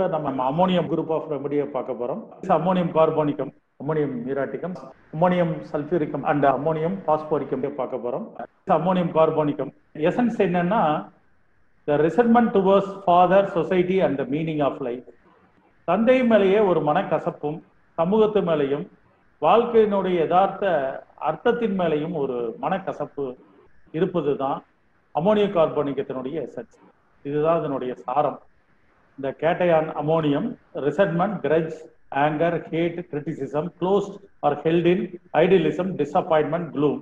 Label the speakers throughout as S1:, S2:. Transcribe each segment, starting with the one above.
S1: நம்ம ammonium group of ரெமடியை பார்க்க போறோம் ammonium carbonicum ammonium muriaticum ammonium sulphuricum and ammonium phosphoricum பார்க்க போறோம் அமோனியம் கார்போனிக்கம் எசன்ஸ் என்னன்னா the resentment towards father society and the meaning of life தந்தை மேலேயே ஒரு மனக்கசப்பும் சமூகத்து மேலேயும் வாழ்க்கையினுடைய யதார்த்த அர்த்தத்தின் மேலேயும் ஒரு மனக்கசப்பு இருப்பது தான் அமோனியம் கார்போனிக்கத்தினுடைய எசன்ஸ் இதுதான் இதனுடைய சாரம் இந்த கேட்டையான் ammonium resentment grudge anger hate criticism closed or held in idealism disappointment gloom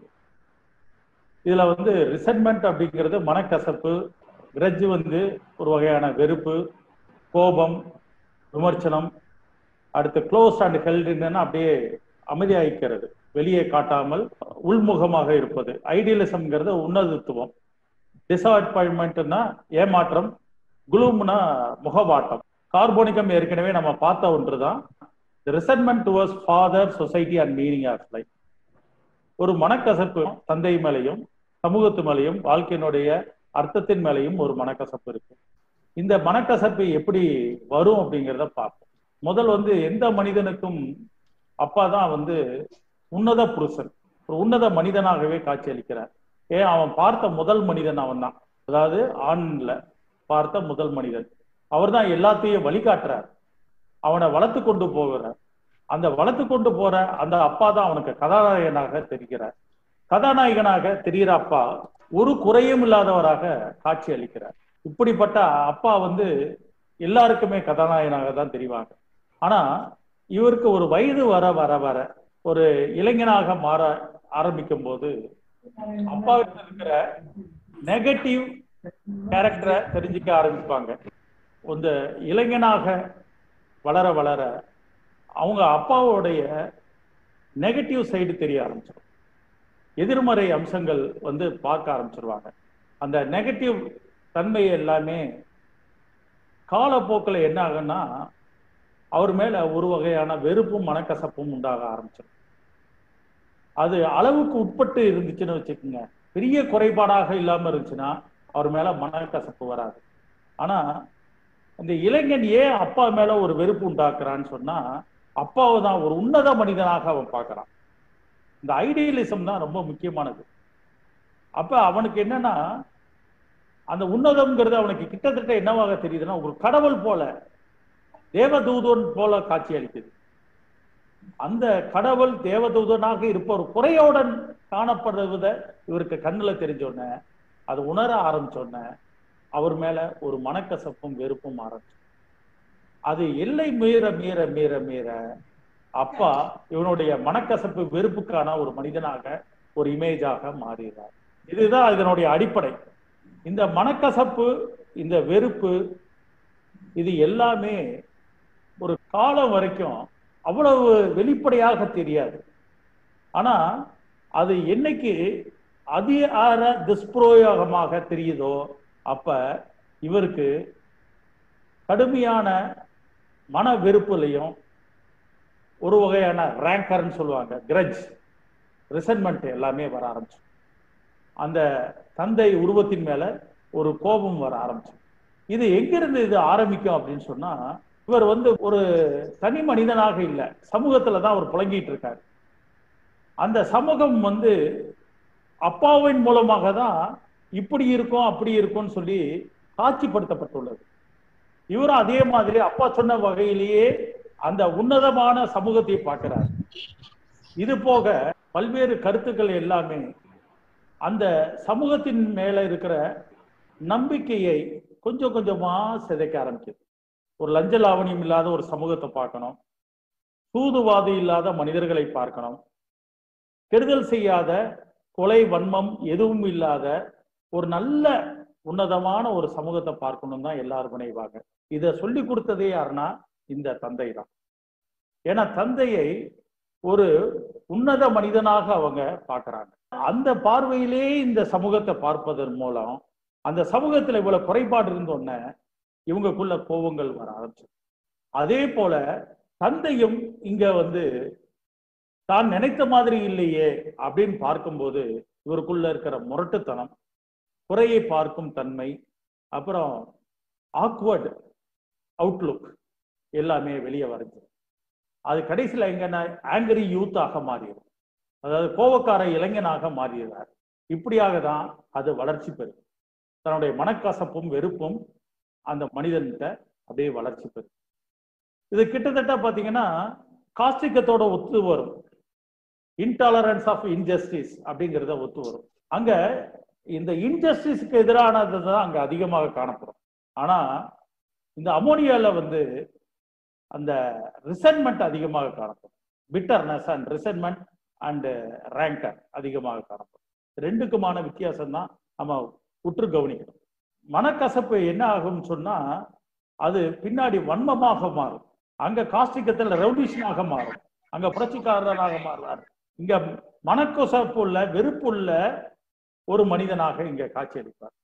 S1: இதுல வந்து ரிசன்மெண்ட் அப்படிங்கிறது மனக்கசப்பு கிரஜ் வந்து ஒரு வகையான வெறுப்பு கோபம் விமர்சனம் அடுத்து க்ளோஸ் அண்ட் ஹெல்டுன்னு அப்படியே அமைதியாகிக்கிறது வெளியே காட்டாமல் உள்முகமாக இருப்பது ஐடியலிசம்ங்கிறது உன்னதத்துவம் டிசப்பாயின்மெண்ட்னா ஏமாற்றம் குளூம்னா முகவாட்டம் கார்போனிக்கம் ஏற்கனவே நம்ம பார்த்த ஒன்று தான் resentment towards father society and meaning of life ஒரு மனக்கசப்பு தந்தை மேலையும் சமூகத்து மேலையும் வாழ்க்கையினுடைய அர்த்தத்தின் மேலையும் ஒரு மனக்கசப்பு இருக்கு இந்த மனக்கசப்பு எப்படி வரும் அப்படிங்கிறத பார்ப்போம் முதல் வந்து எந்த மனிதனுக்கும் அப்பா தான் வந்து உன்னத புருஷன் ஒரு உன்னத மனிதனாகவே காட்சியளிக்கிறார் ஏன் அவன் பார்த்த முதல் மனிதன் அவன் தான் அதாவது ஆண்ல பார்த்த முதல் மனிதன் அவர் தான் எல்லாத்தையும் வழிகாட்டுறார் அவனை வளர்த்து கொண்டு போகிறார் அந்த வளர்த்து கொண்டு போற அந்த அப்பா தான் அவனுக்கு கதாநாயகனாக தெரிகிறார் கதாநாயகனாக தெரிகிற அப்பா ஒரு குறையும் இல்லாதவராக காட்சி அளிக்கிறார் இப்படிப்பட்ட அப்பா வந்து எல்லாருக்குமே கதாநாயகனாக தான் தெரிவாங்க ஆனா இவருக்கு ஒரு வயது வர வர வர ஒரு இளைஞனாக மாற ஆரம்பிக்கும் போது அப்பாவுக்கு இருக்கிற நெகட்டிவ் கேரக்டரை தெரிஞ்சுக்க ஆரம்பிப்பாங்க இந்த இளைஞனாக வளர வளர அவங்க அப்பாவுடைய நெகட்டிவ் சைடு தெரிய ஆரம்பிச்சிடும் எதிர்மறை அம்சங்கள் வந்து பார்க்க ஆரம்பிச்சிருவாங்க அந்த நெகட்டிவ் தன்மை எல்லாமே காலப்போக்கில் என்ன ஆகுன்னா அவர் மேல ஒரு வகையான வெறுப்பும் மனக்கசப்பும் உண்டாக ஆரம்பிச்சிடும் அது அளவுக்கு உட்பட்டு இருந்துச்சுன்னு வச்சுக்கோங்க பெரிய குறைபாடாக இல்லாம இருந்துச்சுன்னா அவர் மேல மனக்கசப்பு வராது ஆனா இந்த இளைஞன் ஏன் அப்பா மேல ஒரு வெறுப்பு உண்டாக்குறான்னு சொன்னா அப்பாவை தான் ஒரு உன்னத மனிதனாக அவன் பார்க்கறான் இந்த ஐடியலிசம் தான் ரொம்ப முக்கியமானது அப்ப அவனுக்கு என்னன்னா அந்த உன்னதம்ங்கிறது அவனுக்கு கிட்டத்தட்ட என்னவாக தெரியுதுன்னா ஒரு கடவுள் போல தேவதூதன் போல காட்சி அளிக்குது அந்த கடவுள் தேவதூதனாக இருப்ப ஒரு குறையோடன் காணப்படுறத இவருக்கு கண்ணுல தெரிஞ்சோடனே அது உணர ஆரம்பிச்சோடனே அவர் மேல ஒரு மனக்கசப்பும் வெறுப்பும் ஆரம்பிச்சு அது எல்லை மீற மீற மீற மீற அப்பா இவனுடைய மனக்கசப்பு வெறுப்புக்கான ஒரு மனிதனாக ஒரு இமேஜாக மாறுகிறார் இதுதான் இதனுடைய அடிப்படை இந்த மனக்கசப்பு இந்த வெறுப்பு இது எல்லாமே ஒரு காலம் வரைக்கும் அவ்வளவு வெளிப்படையாக தெரியாது ஆனா அது என்னைக்கு அதிகார துஷ்பிரயோகமாக தெரியுதோ அப்ப இவருக்கு கடுமையான மன வெறுப்புலையும் ஒரு வகையான ரேங்கர்ன்னு சொல்லுவாங்க கிரஜ் ரிசன்மெண்ட் எல்லாமே வர ஆரம்பிச்சு அந்த தந்தை உருவத்தின் மேல ஒரு கோபம் வர ஆரம்பிச்சு இது எங்கிருந்து இது ஆரம்பிக்கும் அப்படின்னு சொன்னா இவர் வந்து ஒரு தனி மனிதனாக இல்லை சமூகத்துல தான் அவர் புழங்கிட்டு இருக்காரு அந்த சமூகம் வந்து அப்பாவின் மூலமாக தான் இப்படி இருக்கும் அப்படி இருக்கும்னு சொல்லி காட்சிப்படுத்தப்பட்டுள்ளது இவரும் அதே மாதிரி அப்பா சொன்ன வகையிலேயே அந்த உன்னதமான சமூகத்தை பார்க்கிறார் இது போக பல்வேறு கருத்துக்கள் எல்லாமே அந்த சமூகத்தின் மேல இருக்கிற நம்பிக்கையை கொஞ்சம் கொஞ்சமா சிதைக்க ஆரம்பிக்குது ஒரு லஞ்ச லாவணியம் இல்லாத ஒரு சமூகத்தை பார்க்கணும் சூதுவாதி இல்லாத மனிதர்களை பார்க்கணும் கெடுதல் செய்யாத கொலை வன்மம் எதுவும் இல்லாத ஒரு நல்ல உன்னதமான ஒரு சமூகத்தை பார்க்கணும் தான் எல்லாரும் நினைவாங்க இதை சொல்லி கொடுத்ததே யாருன்னா இந்த தந்தை தான் ஏன்னா தந்தையை ஒரு உன்னத மனிதனாக அவங்க பார்க்கறாங்க அந்த பார்வையிலே இந்த சமூகத்தை பார்ப்பதன் மூலம் அந்த சமூகத்துல இவ்வளவு குறைபாடு இருந்தோடனே இவங்களுக்குள்ள கோபங்கள் வர ஆரம்பிச்சு அதே போல தந்தையும் இங்க வந்து தான் நினைத்த மாதிரி இல்லையே அப்படின்னு பார்க்கும்போது இவருக்குள்ள இருக்கிற முரட்டுத்தனம் குறையை பார்க்கும் தன்மை அப்புறம் ஆக்வர்ட் அவுட்லுக் எல்லாமே வெளியே வருது அது கடைசியில் எங்கன்னா ஆங்கரி யூத்தாக மாறிடும் அதாவது கோவக்கார இளைஞனாக மாறிடுறார் இப்படியாக தான் அது வளர்ச்சி பெறும் தன்னுடைய மனக்கசப்பும் வெறுப்பும் அந்த மனிதன்கிட்ட அப்படியே வளர்ச்சி பெறும் இது கிட்டத்தட்ட பார்த்தீங்கன்னா காஸ்டிக்கத்தோட ஒத்து வரும் இன்டாலரன்ஸ் ஆஃப் இன்ஜஸ்டிஸ் அப்படிங்கிறத ஒத்து வரும் அங்க இந்த இன்ஜஸ்டிஸ்க்கு எதிரானது தான் அங்க அதிகமாக காணப்படும் ஆனா இந்த அமோனியால வந்து அந்த ரிசன்மெண்ட் அதிகமாக காணப்படும் bitterness and resentment and rancour அதிகமாக காணப்படும் ரெண்டுக்குமான வித்தியாசம் தான் நம்ம உற்று கவனிக்கணும் மனக்கசப்பு என்ன ஆகும்னு சொன்னா அது பின்னாடி வன்மமாக மாறும் அங்க காஸ்டிக்கத்தில் ரெவல்யூஷனாக மாறும் அங்க புரட்சிக்காரராக மாறுவார் இங்க மனக்கசப்புள்ள வெறுப்புள்ள ஒரு மனிதனாக இங்க காட்சியளிப்பார்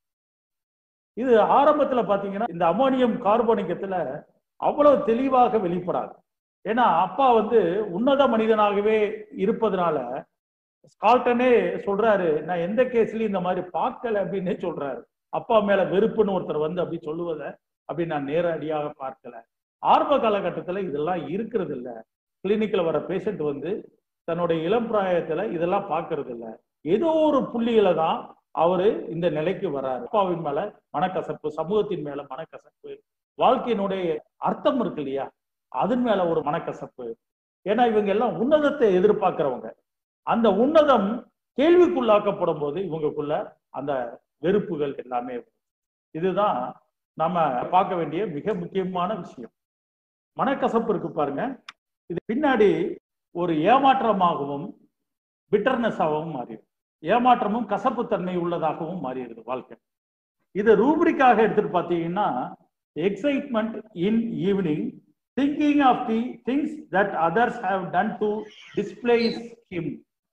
S1: இது ஆரம்பத்துல பாத்தீங்கன்னா இந்த அமோனியம் கார்போனிக்கத்துல அவ்வளவு தெளிவாக வெளிப்படாது ஏன்னா அப்பா வந்து உன்னத மனிதனாகவே இருப்பதனால ஸ்கால்டனே சொல்றாரு நான் எந்த கேஸ்லயும் இந்த மாதிரி பார்க்கல அப்படின்னே சொல்றாரு அப்பா மேல வெறுப்புன்னு ஒருத்தர் வந்து அப்படி சொல்லுவதை அப்படி நான் நேரடியாக பார்க்கல ஆரம்ப காலகட்டத்துல இதெல்லாம் இருக்கிறது இல்ல கிளினிக்ல வர பேஷண்ட் வந்து தன்னுடைய இளம் பிராயத்துல இதெல்லாம் பார்க்கறது இல்ல ஏதோ ஒரு புள்ளியில தான் அவரு இந்த நிலைக்கு வர்றாரு அப்பாவின் மேல மனக்கசப்பு சமூகத்தின் மேல மனக்கசப்பு வாழ்க்கையினுடைய அர்த்தம் இருக்கு இல்லையா அதன் மேல ஒரு மனக்கசப்பு ஏன்னா இவங்க எல்லாம் உன்னதத்தை எதிர்பார்க்கிறவங்க அந்த உன்னதம் கேள்விக்குள்ளாக்கப்படும் போது இவங்களுக்குள்ள அந்த வெறுப்புகள் எல்லாமே இதுதான் நாம பார்க்க வேண்டிய மிக முக்கியமான விஷயம் மனக்கசப்பு இருக்கு பாருங்க இது பின்னாடி ஒரு ஏமாற்றமாகவும் பிட்டர்னஸாகவும் மாறிடும் ஏமாற்றமும் கசப்பு தன்மை உள்ளதாகவும் மாறிடுது வாழ்க்கை இது ரூப்ரிக்காக எடுத்துட்டு பார்த்தீங்கன்னா excitement in evening thinking of the things that others have done to displace him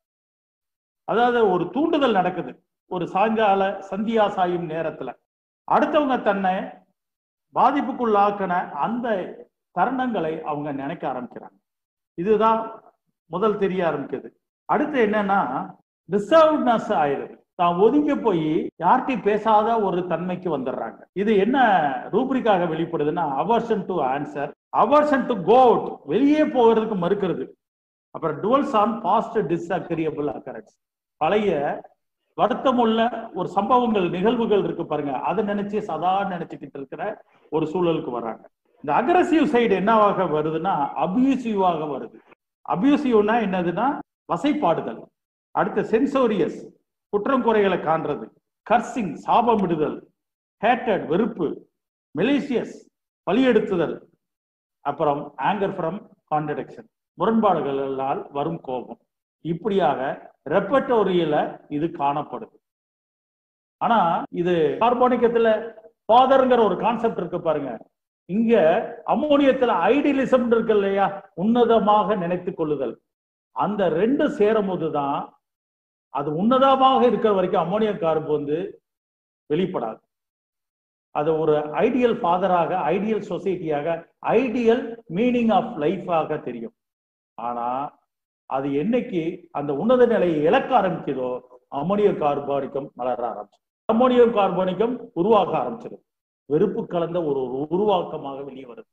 S1: அதாவது ஒரு தூண்டுதல் நடக்குது ஒரு சாயங்கால சந்தியா சாயும் நேரத்துல அடுத்தவங்க தன்னை பாதிப்புக்குள்ளாக்கின அந்த தருணங்களை அவங்க நினைக்க ஆரம்பிக்கிறாங்க இதுதான் முதல் தெரிய ஆரம்பிக்குது அடுத்து என்னன்னா ரிசர்வ்னஸ் ஆயிடுது தான் ஒதுங்கி போய் யார்கிட்டையும் பேசாத ஒரு தன்மைக்கு வந்துடுறாங்க இது என்ன ரூப்ரிக்காக வெளிப்படுதுன்னா aversion to answer aversion to go out வெளியே போகிறதுக்கு மறுக்கிறது அப்புறம் dwells on past disagreeable occurrence பழைய வருத்தமுள்ள ஒரு சம்பவங்கள் நிகழ்வுகள் இருக்கு பாருங்க அதை நினைச்சு சதா நினைச்சுக்கிட்டு இருக்கிற ஒரு சூழலுக்கு வர்றாங்க இந்த அக்ரஸிவ் சைடு என்னவாக வருதுன்னா அபியூசிவாக வருது அபியூசிவ்னா என்னதுன்னா வசைப்பாடுதல் அடுத்து சென்சோரியஸ் குற்றம் குறைகளை காண்றது கர்சிங் சாபமிடுதல் ஹேட்டட் வெறுப்பு மெலேசியஸ் பலியெடுத்துதல் அப்புறம் ஆங்கர் ஃப்ரம் கான்ட்ரடிக்ஷன் முரண்பாடுகளால் வரும் கோபம் இப்படியாக ரெப்பட்டோரியல இது காணப்படுது ஆனா இது கார்போனிக்கத்துல ஃபாதர்ங்கிற ஒரு கான்செப்ட் இருக்கு பாருங்க இங்க அமோனியத்துல ஐடியலிசம் இருக்கு இல்லையா உன்னதமாக நினைத்து கொள்ளுதல் அந்த ரெண்டு சேரும் போதுதான் அது உன்னதமாக இருக்கிற வரைக்கும் அமோனிய கார்பு வந்து வெளிப்படாது அது ஒரு ஐடியல் ஃபாதராக ஐடியல் சொசைட்டியாக ஐடியல் மீனிங் ஆஃப் லைஃபாக தெரியும் ஆனா அது என்னைக்கு அந்த உன்னத நிலையை இழக்க ஆரம்பிக்குதோ அமோனிய கார்பானிக்கம் வளர ஆரம்பிச்சு அமோனியம் கார்பானிக்கம் உருவாக ஆரம்பிச்சிடும் வெறுப்பு கலந்த ஒரு ஒரு உருவாக்கமாக வெளியே வருது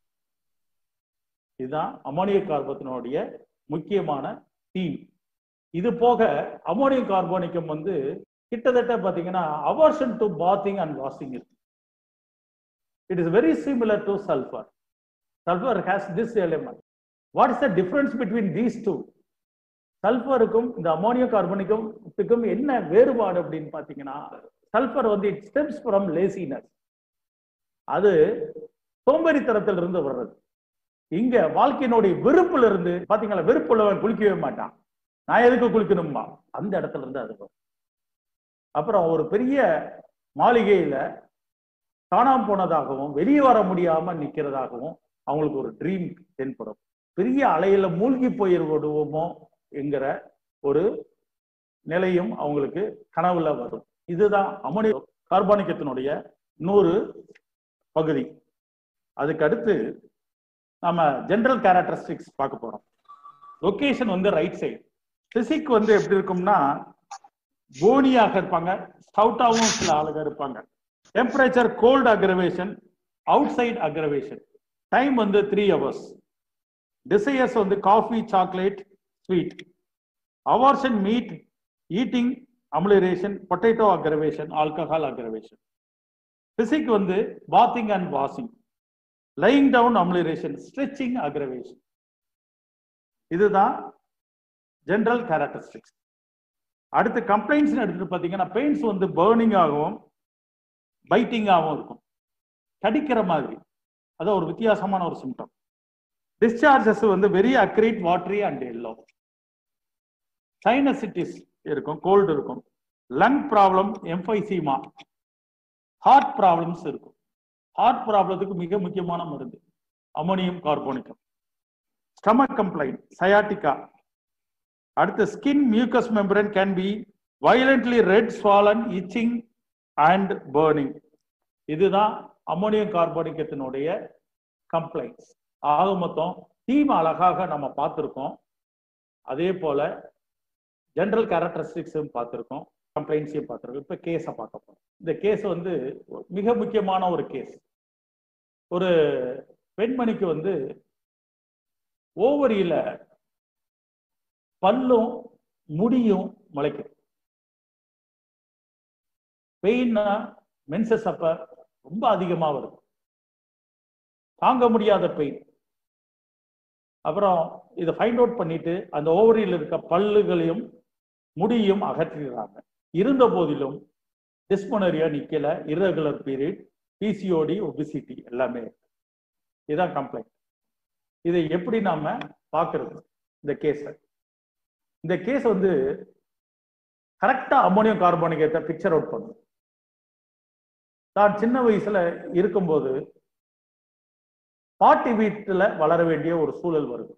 S1: இதுதான் அமோனிய கார்பத்தினுடைய முக்கியமான தீம் இது போக அமோனியம் கார்போனிக்கம் வந்து கிட்டத்தட்ட பாத்தீங்கன்னா aversion to bathing and washing இருக்கு it is very similar to sulphur sulphur has this element what is the difference between these two சல்ஃபருக்கும் இந்த அமோனியம் கார்பனிக்கும் என்ன வேறுபாடு அப்படின்னு பாத்தீங்கன்னா சல்ஃபர் வந்து இட் ஸ்டெம்ஸ் ஃப்ரம் லேசினஸ் அது சோம்பேறித்தனத்தில் இருந்து வர்றது இங்க வாழ்க்கையினுடைய வெறுப்புல இருந்து பாத்தீங்களா வெறுப்புள்ளவன் குளிக்கவே மாட்டான் நான் எதுக்கு குளிக்கணுமா அந்த இடத்துல இருந்து அது வரும் அப்புறம் ஒரு பெரிய மாளிகையில காணாம போனதாகவும் வெளியே வர முடியாம நிக்கிறதாகவும் அவங்களுக்கு ஒரு ட்ரீம் தென்படும் பெரிய அலையில மூழ்கி போயிடுவோமோ என்கிற ஒரு நிலையும் அவங்களுக்கு கனவுல வரும் இதுதான் அமோனிய கார்பானிக்கத்தினுடைய நூறு பகுதி அதுக்கு அடுத்து நம்ம ஜென்ரல் கேரக்டரிஸ்டிக்ஸ் பார்க்க போறோம் லொகேஷன் வந்து ரைட் சைடு பிசிக் வந்து எப்படி இருக்கும்னா போனியாக இருப்பாங்க ஸ்டவுட்டாகவும் சில ஆளுங்க இருப்பாங்க temperature cold aggravation outside aggravation time வந்து த்ரீ ஹவர்ஸ் டிசையர்ஸ் வந்து coffee chocolate sweet aversion meat eating amelioration potato aggravation alcohol aggravation physic வந்து bathing and washing lying down amelioration stretching aggravation இதுதான் ஜென்ரல் கேரக்டரிஸ்டிக்ஸ் அடுத்து complaints எடுத்துட்டு பார்த்தீங்கன்னா pains வந்து burning ஆகவும் பைட்டிங்காகவும் இருக்கும் கடிக்கிற மாதிரி அதான் ஒரு வித்தியாசமான ஒரு சிம்டம் டிஸ்சார்ஜஸ் வந்து very acrid watery and yellow sinusitis இருக்கும் கோல்டு இருக்கும் lung problem emphysema heart problems இருக்கும் ஹார்ட் ப்ராப்ளத்துக்கு மிக முக்கியமான மருந்து ammonium carbonicum stomach complaint sciatica அடுத்து skin mucous membrane can be violently red swollen itching and burning இதுதான் அமோனியம் கார்போனிக்கத்தினுடைய கம்ப்ளைண்ட்ஸ் ஆக மொத்தம் தீம் அழகாக நம்ம பார்த்துருக்கோம் அதே போல ஜென்ரல் கேரக்டரிஸ்டிக்ஸும் பார்த்துருக்கோம் கம்ப்ளைண்ட்ஸையும் பார்த்துருக்கோம் இப்போ கேஸை பார்க்க போகிறோம் இந்த கேஸ் வந்து மிக முக்கியமான ஒரு கேஸ் ஒரு பெண்மணிக்கு வந்து ஓவரியில பல்லும் முடியும் முளைக்குது பெயின்னா மென்சஸ் அப்ப ரொம்ப அதிகமா வருது தாங்க முடியாத பெயின் அப்புறம் இதை ஃபைண்ட் அவுட் பண்ணிட்டு அந்த ஓவரியில் இருக்க பல்லுகளையும் முடியும் அகற்றிடுறாங்க இருந்த போதிலும் டிஸ்மனரியா நிக்கல irregular பீரியட் பிசிஓடி ஒபிசிட்டி எல்லாமே இதுதான் கம்ப்ளைண்ட் இதை எப்படி நாம பார்க்கறது இந்த கேஸை இந்த கேஸ் வந்து கரெக்டா அம்மோனியம் கார்போனிகத்தை பிக்சர் அவுட் பண்ணும் தான் சின்ன வயசுல இருக்கும்போது பாட்டி வீட்டுல வளர வேண்டிய ஒரு சூழல் வருது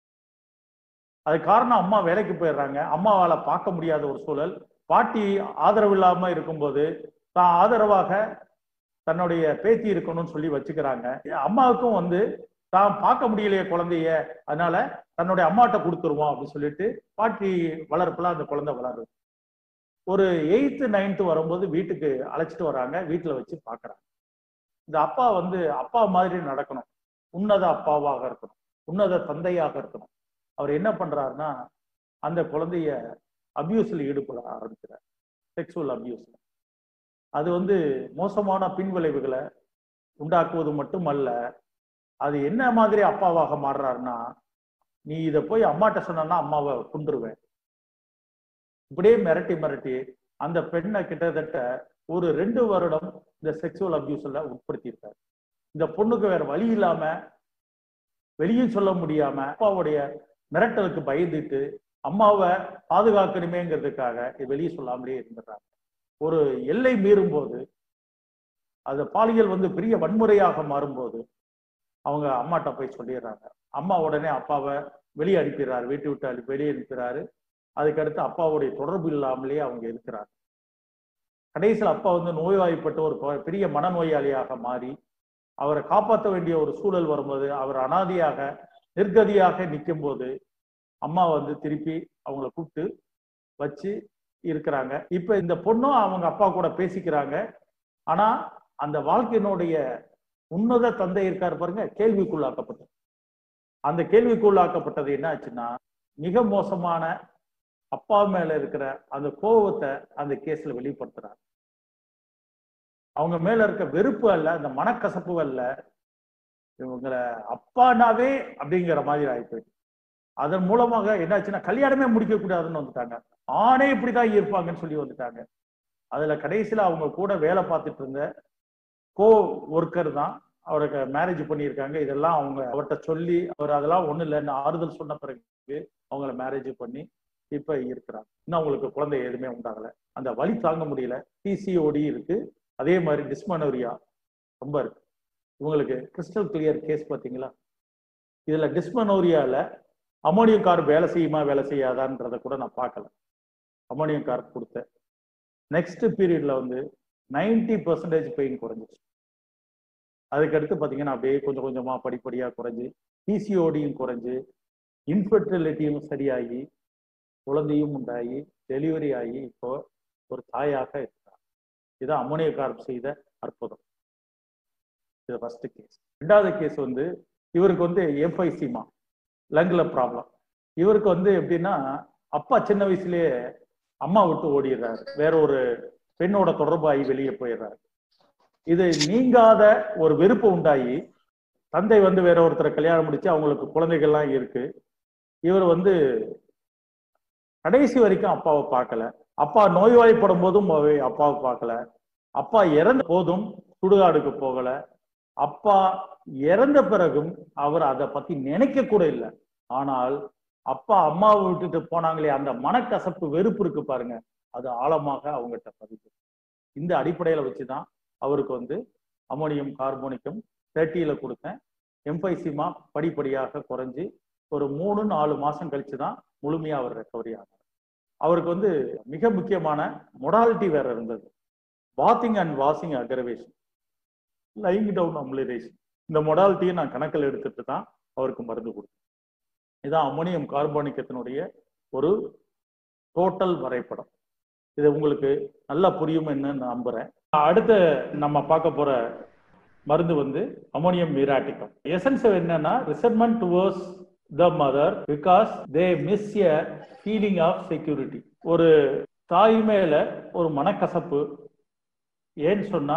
S1: அது காரணம் அம்மா வேலைக்கு போயிடுறாங்க அம்மாவால பார்க்க முடியாத ஒரு சூழல் பாட்டி ஆதரவு இல்லாம இருக்கும்போது தான் ஆதரவாக தன்னுடைய பேத்தி இருக்கணும்னு சொல்லி வச்சுக்கிறாங்க அம்மாவுக்கும் வந்து தான் பார்க்க முடியலையே குழந்தைய அதனால தன்னுடைய அம்மாட்ட கொடுத்துருவோம் அப்படின்னு சொல்லிட்டு பாட்டி வளர்ப்புல அந்த குழந்தை வளருது ஒரு எயித்து நைன்த்து வரும்போது வீட்டுக்கு அழைச்சிட்டு வராங்க வீட்டுல வச்சு பாக்குறாங்க இந்த அப்பா வந்து அப்பா மாதிரி நடக்கணும் உன்னத அப்பாவாக இருக்கணும் உன்னத தந்தையாக இருக்கணும் அவர் என்ன பண்றாருன்னா அந்த குழந்தைய அபியூஸ்ல ஈடுபட ஆரம்பிக்கிறார் செக்ஸுவல் அபியூஸ்ல அது வந்து மோசமான பின்விளைவுகளை உண்டாக்குவது மட்டுமல்ல அது என்ன மாதிரி அப்பாவாக மாறுறாருன்னா நீ இதை போய் அம்மாட்ட சொன்னா அம்மாவை குண்டுருவேன் இப்படியே மிரட்டி மிரட்டி அந்த பெண்ணை கிட்டத்தட்ட ஒரு ரெண்டு வருடம் இந்த செக்ஸுவல் அபியூஸ்ல உட்படுத்தியிருக்காரு இந்த பொண்ணுக்கு வேற வழி இல்லாம வெளியும் சொல்ல முடியாம அப்பாவுடைய மிரட்டலுக்கு பயந்துட்டு அம்மாவை பாதுகாக்கணுமேங்கிறதுக்காக வெளியே சொல்லாமலே இருந்துடுறாங்க ஒரு எல்லை மீறும் போது அது பாலியல் வந்து பெரிய வன்முறையாக மாறும்போது அவங்க அம்மாட்ட போய் சொல்லிடுறாங்க அம்மா உடனே அப்பாவை வெளியே அனுப்பிடுறாரு வீட்டு விட்டு வெளியே அனுப்பிடுறாரு அதுக்கடுத்து அப்பாவுடைய தொடர்பு இல்லாமலேயே அவங்க இருக்கிறாங்க கடைசியில் அப்பா வந்து நோய்வாய்ப்பட்டு ஒரு பெரிய மனநோயாளியாக மாறி அவரை காப்பாற்ற வேண்டிய ஒரு சூழல் வரும்போது அவர் அனாதியாக நிர்கதியாக நிற்கும் போது அம்மா வந்து திருப்பி அவங்கள கூப்பிட்டு வச்சு இருக்கிறாங்க இப்ப இந்த பொண்ணும் அவங்க அப்பா கூட பேசிக்கிறாங்க ஆனா அந்த வாழ்க்கையினுடைய உன்னத தந்தை இருக்காரு பாருங்க கேள்விக்குள்ளாக்கப்பட்டது அந்த கேள்விக்குள்ளாக்கப்பட்டது என்ன ஆச்சுன்னா மிக மோசமான அப்பா மேல இருக்கிற அந்த கோபத்தை அந்த கேஸ்ல வெளிப்படுத்துறாங்க அவங்க மேல இருக்க வெறுப்பு அல்ல அந்த மனக்கசப்பு அல்ல இவங்களை அப்பானாவே அப்படிங்கிற மாதிரி ஆயிப்போயிடுச்சு அதன் மூலமாக என்னாச்சுன்னா கல்யாணமே முடிக்க கூடாதுன்னு வந்துட்டாங்க ஆணே இப்படிதான் இருப்பாங்கன்னு சொல்லி வந்துட்டாங்க அதுல கடைசியில அவங்க கூட வேலை பார்த்துட்டு இருந்த கோ ஒர்க்கர் தான் அவருக்கு மேரேஜ் பண்ணியிருக்காங்க இதெல்லாம் அவங்க அவர்கிட்ட சொல்லி அவர் அதெல்லாம் ஒண்ணு இல்லைன்னு ஆறுதல் சொன்ன பிறகு அவங்கள மேரேஜ் பண்ணி இப்ப இருக்கிறாங்க இன்னும் அவங்களுக்கு குழந்தை எதுவுமே உண்டாகல அந்த வலி தாங்க முடியல பிசிஓடி இருக்கு அதே மாதிரி டிஸ்மனோரியா ரொம்ப இருக்கு இவங்களுக்கு கிறிஸ்டல் கிளியர் கேஸ் பார்த்தீங்களா இதுல டிஸ்மனோரியால அமோனியம் கார்ப் வேலை செய்யுமா வேலை செய்யாதான்றத கூட நான் பார்க்கல அமோனியம் கார்ப் கொடுத்தேன் நெக்ஸ்ட் பீரியட்ல வந்து நைன்டி பர்சன்டேஜ் பெயின் குறைஞ்சிச்சு அதுக்கடுத்து பார்த்தீங்கன்னா அப்படியே கொஞ்சம் கொஞ்சமா படிப்படியா குறைஞ்சு பிசிஓடியும் குறைஞ்சு இன்ஃபர்டிலிட்டியும் சரியாகி குழந்தையும் உண்டாகி டெலிவரி ஆகி இப்போ ஒரு தாயாக இருக்கிறார் இதுதான் அமோனிய கார்ப் செய்த அற்புதம் இது ஃபர்ஸ்ட் கேஸ் ரெண்டாவது கேஸ் வந்து இவருக்கு வந்து எஃப்ஐசிமா லங்ல ப்ராப்ளம் இவருக்கு வந்து எப்படின்னா அப்பா சின்ன வயசுலயே அம்மா விட்டு ஓடிடுறாரு வேற ஒரு பெண்ணோட தொடர்பாகி வெளியே போயிடுறாரு இது நீங்காத ஒரு வெறுப்பு உண்டாகி தந்தை வந்து வேற ஒருத்தரை கல்யாணம் முடிச்சு அவங்களுக்கு குழந்தைகள்லாம் இருக்கு இவர் வந்து கடைசி வரைக்கும் அப்பாவை பார்க்கல அப்பா நோய்வாய்ப்படும் போதும் அவை- அப்பாவை பார்க்கல அப்பா இறந்த போதும் சுடுகாடுக்கு போகல அப்பா இறந்த பிறகும் அவர் அதை பத்தி நினைக்க கூட இல்லை ஆனால் அப்பா அம்மாவை விட்டுட்டு போனாங்களே அந்த மனக்கசப்பு வெறுப்பு இருக்கு பாருங்க அது ஆழமாக அவங்ககிட்ட பதிவு இந்த அடிப்படையில வச்சுதான் அவருக்கு வந்து அமோனியம் கார்போனிக்கம் தேர்ட்டியில கொடுத்தேன் எம்பைசிமா படிப்படியாக குறைஞ்சு ஒரு மூணு நாலு மாசம் கழிச்சு தான் முழுமையா அவர் ரெக்கவரி ஆனார் அவருக்கு வந்து மிக முக்கியமான மொடாலிட்டி வேற இருந்தது bathing and washing aggravation lying down amelioration இந்த மொடாலிட்டியை நான் கணக்கில் எடுத்துட்டு தான் அவருக்கு மருந்து கொடுத்தேன் இதான் அமோனியம் கார்போனிக்கத்தினுடைய ஒரு டோட்டல் வரைபடம் இது உங்களுக்கு நல்லா புரியும் நான் நம்புறேன் அடுத்து நம்ம பார்க்க போற மருந்து வந்து அமோனியம் மீராட்டிக்கம் எசன்ஸ் என்னன்னா resentment towards the mother because they miss a feeling of security ஒரு தாய் மேல ஒரு மனக்கசப்பு ஏன்னு சொன்னா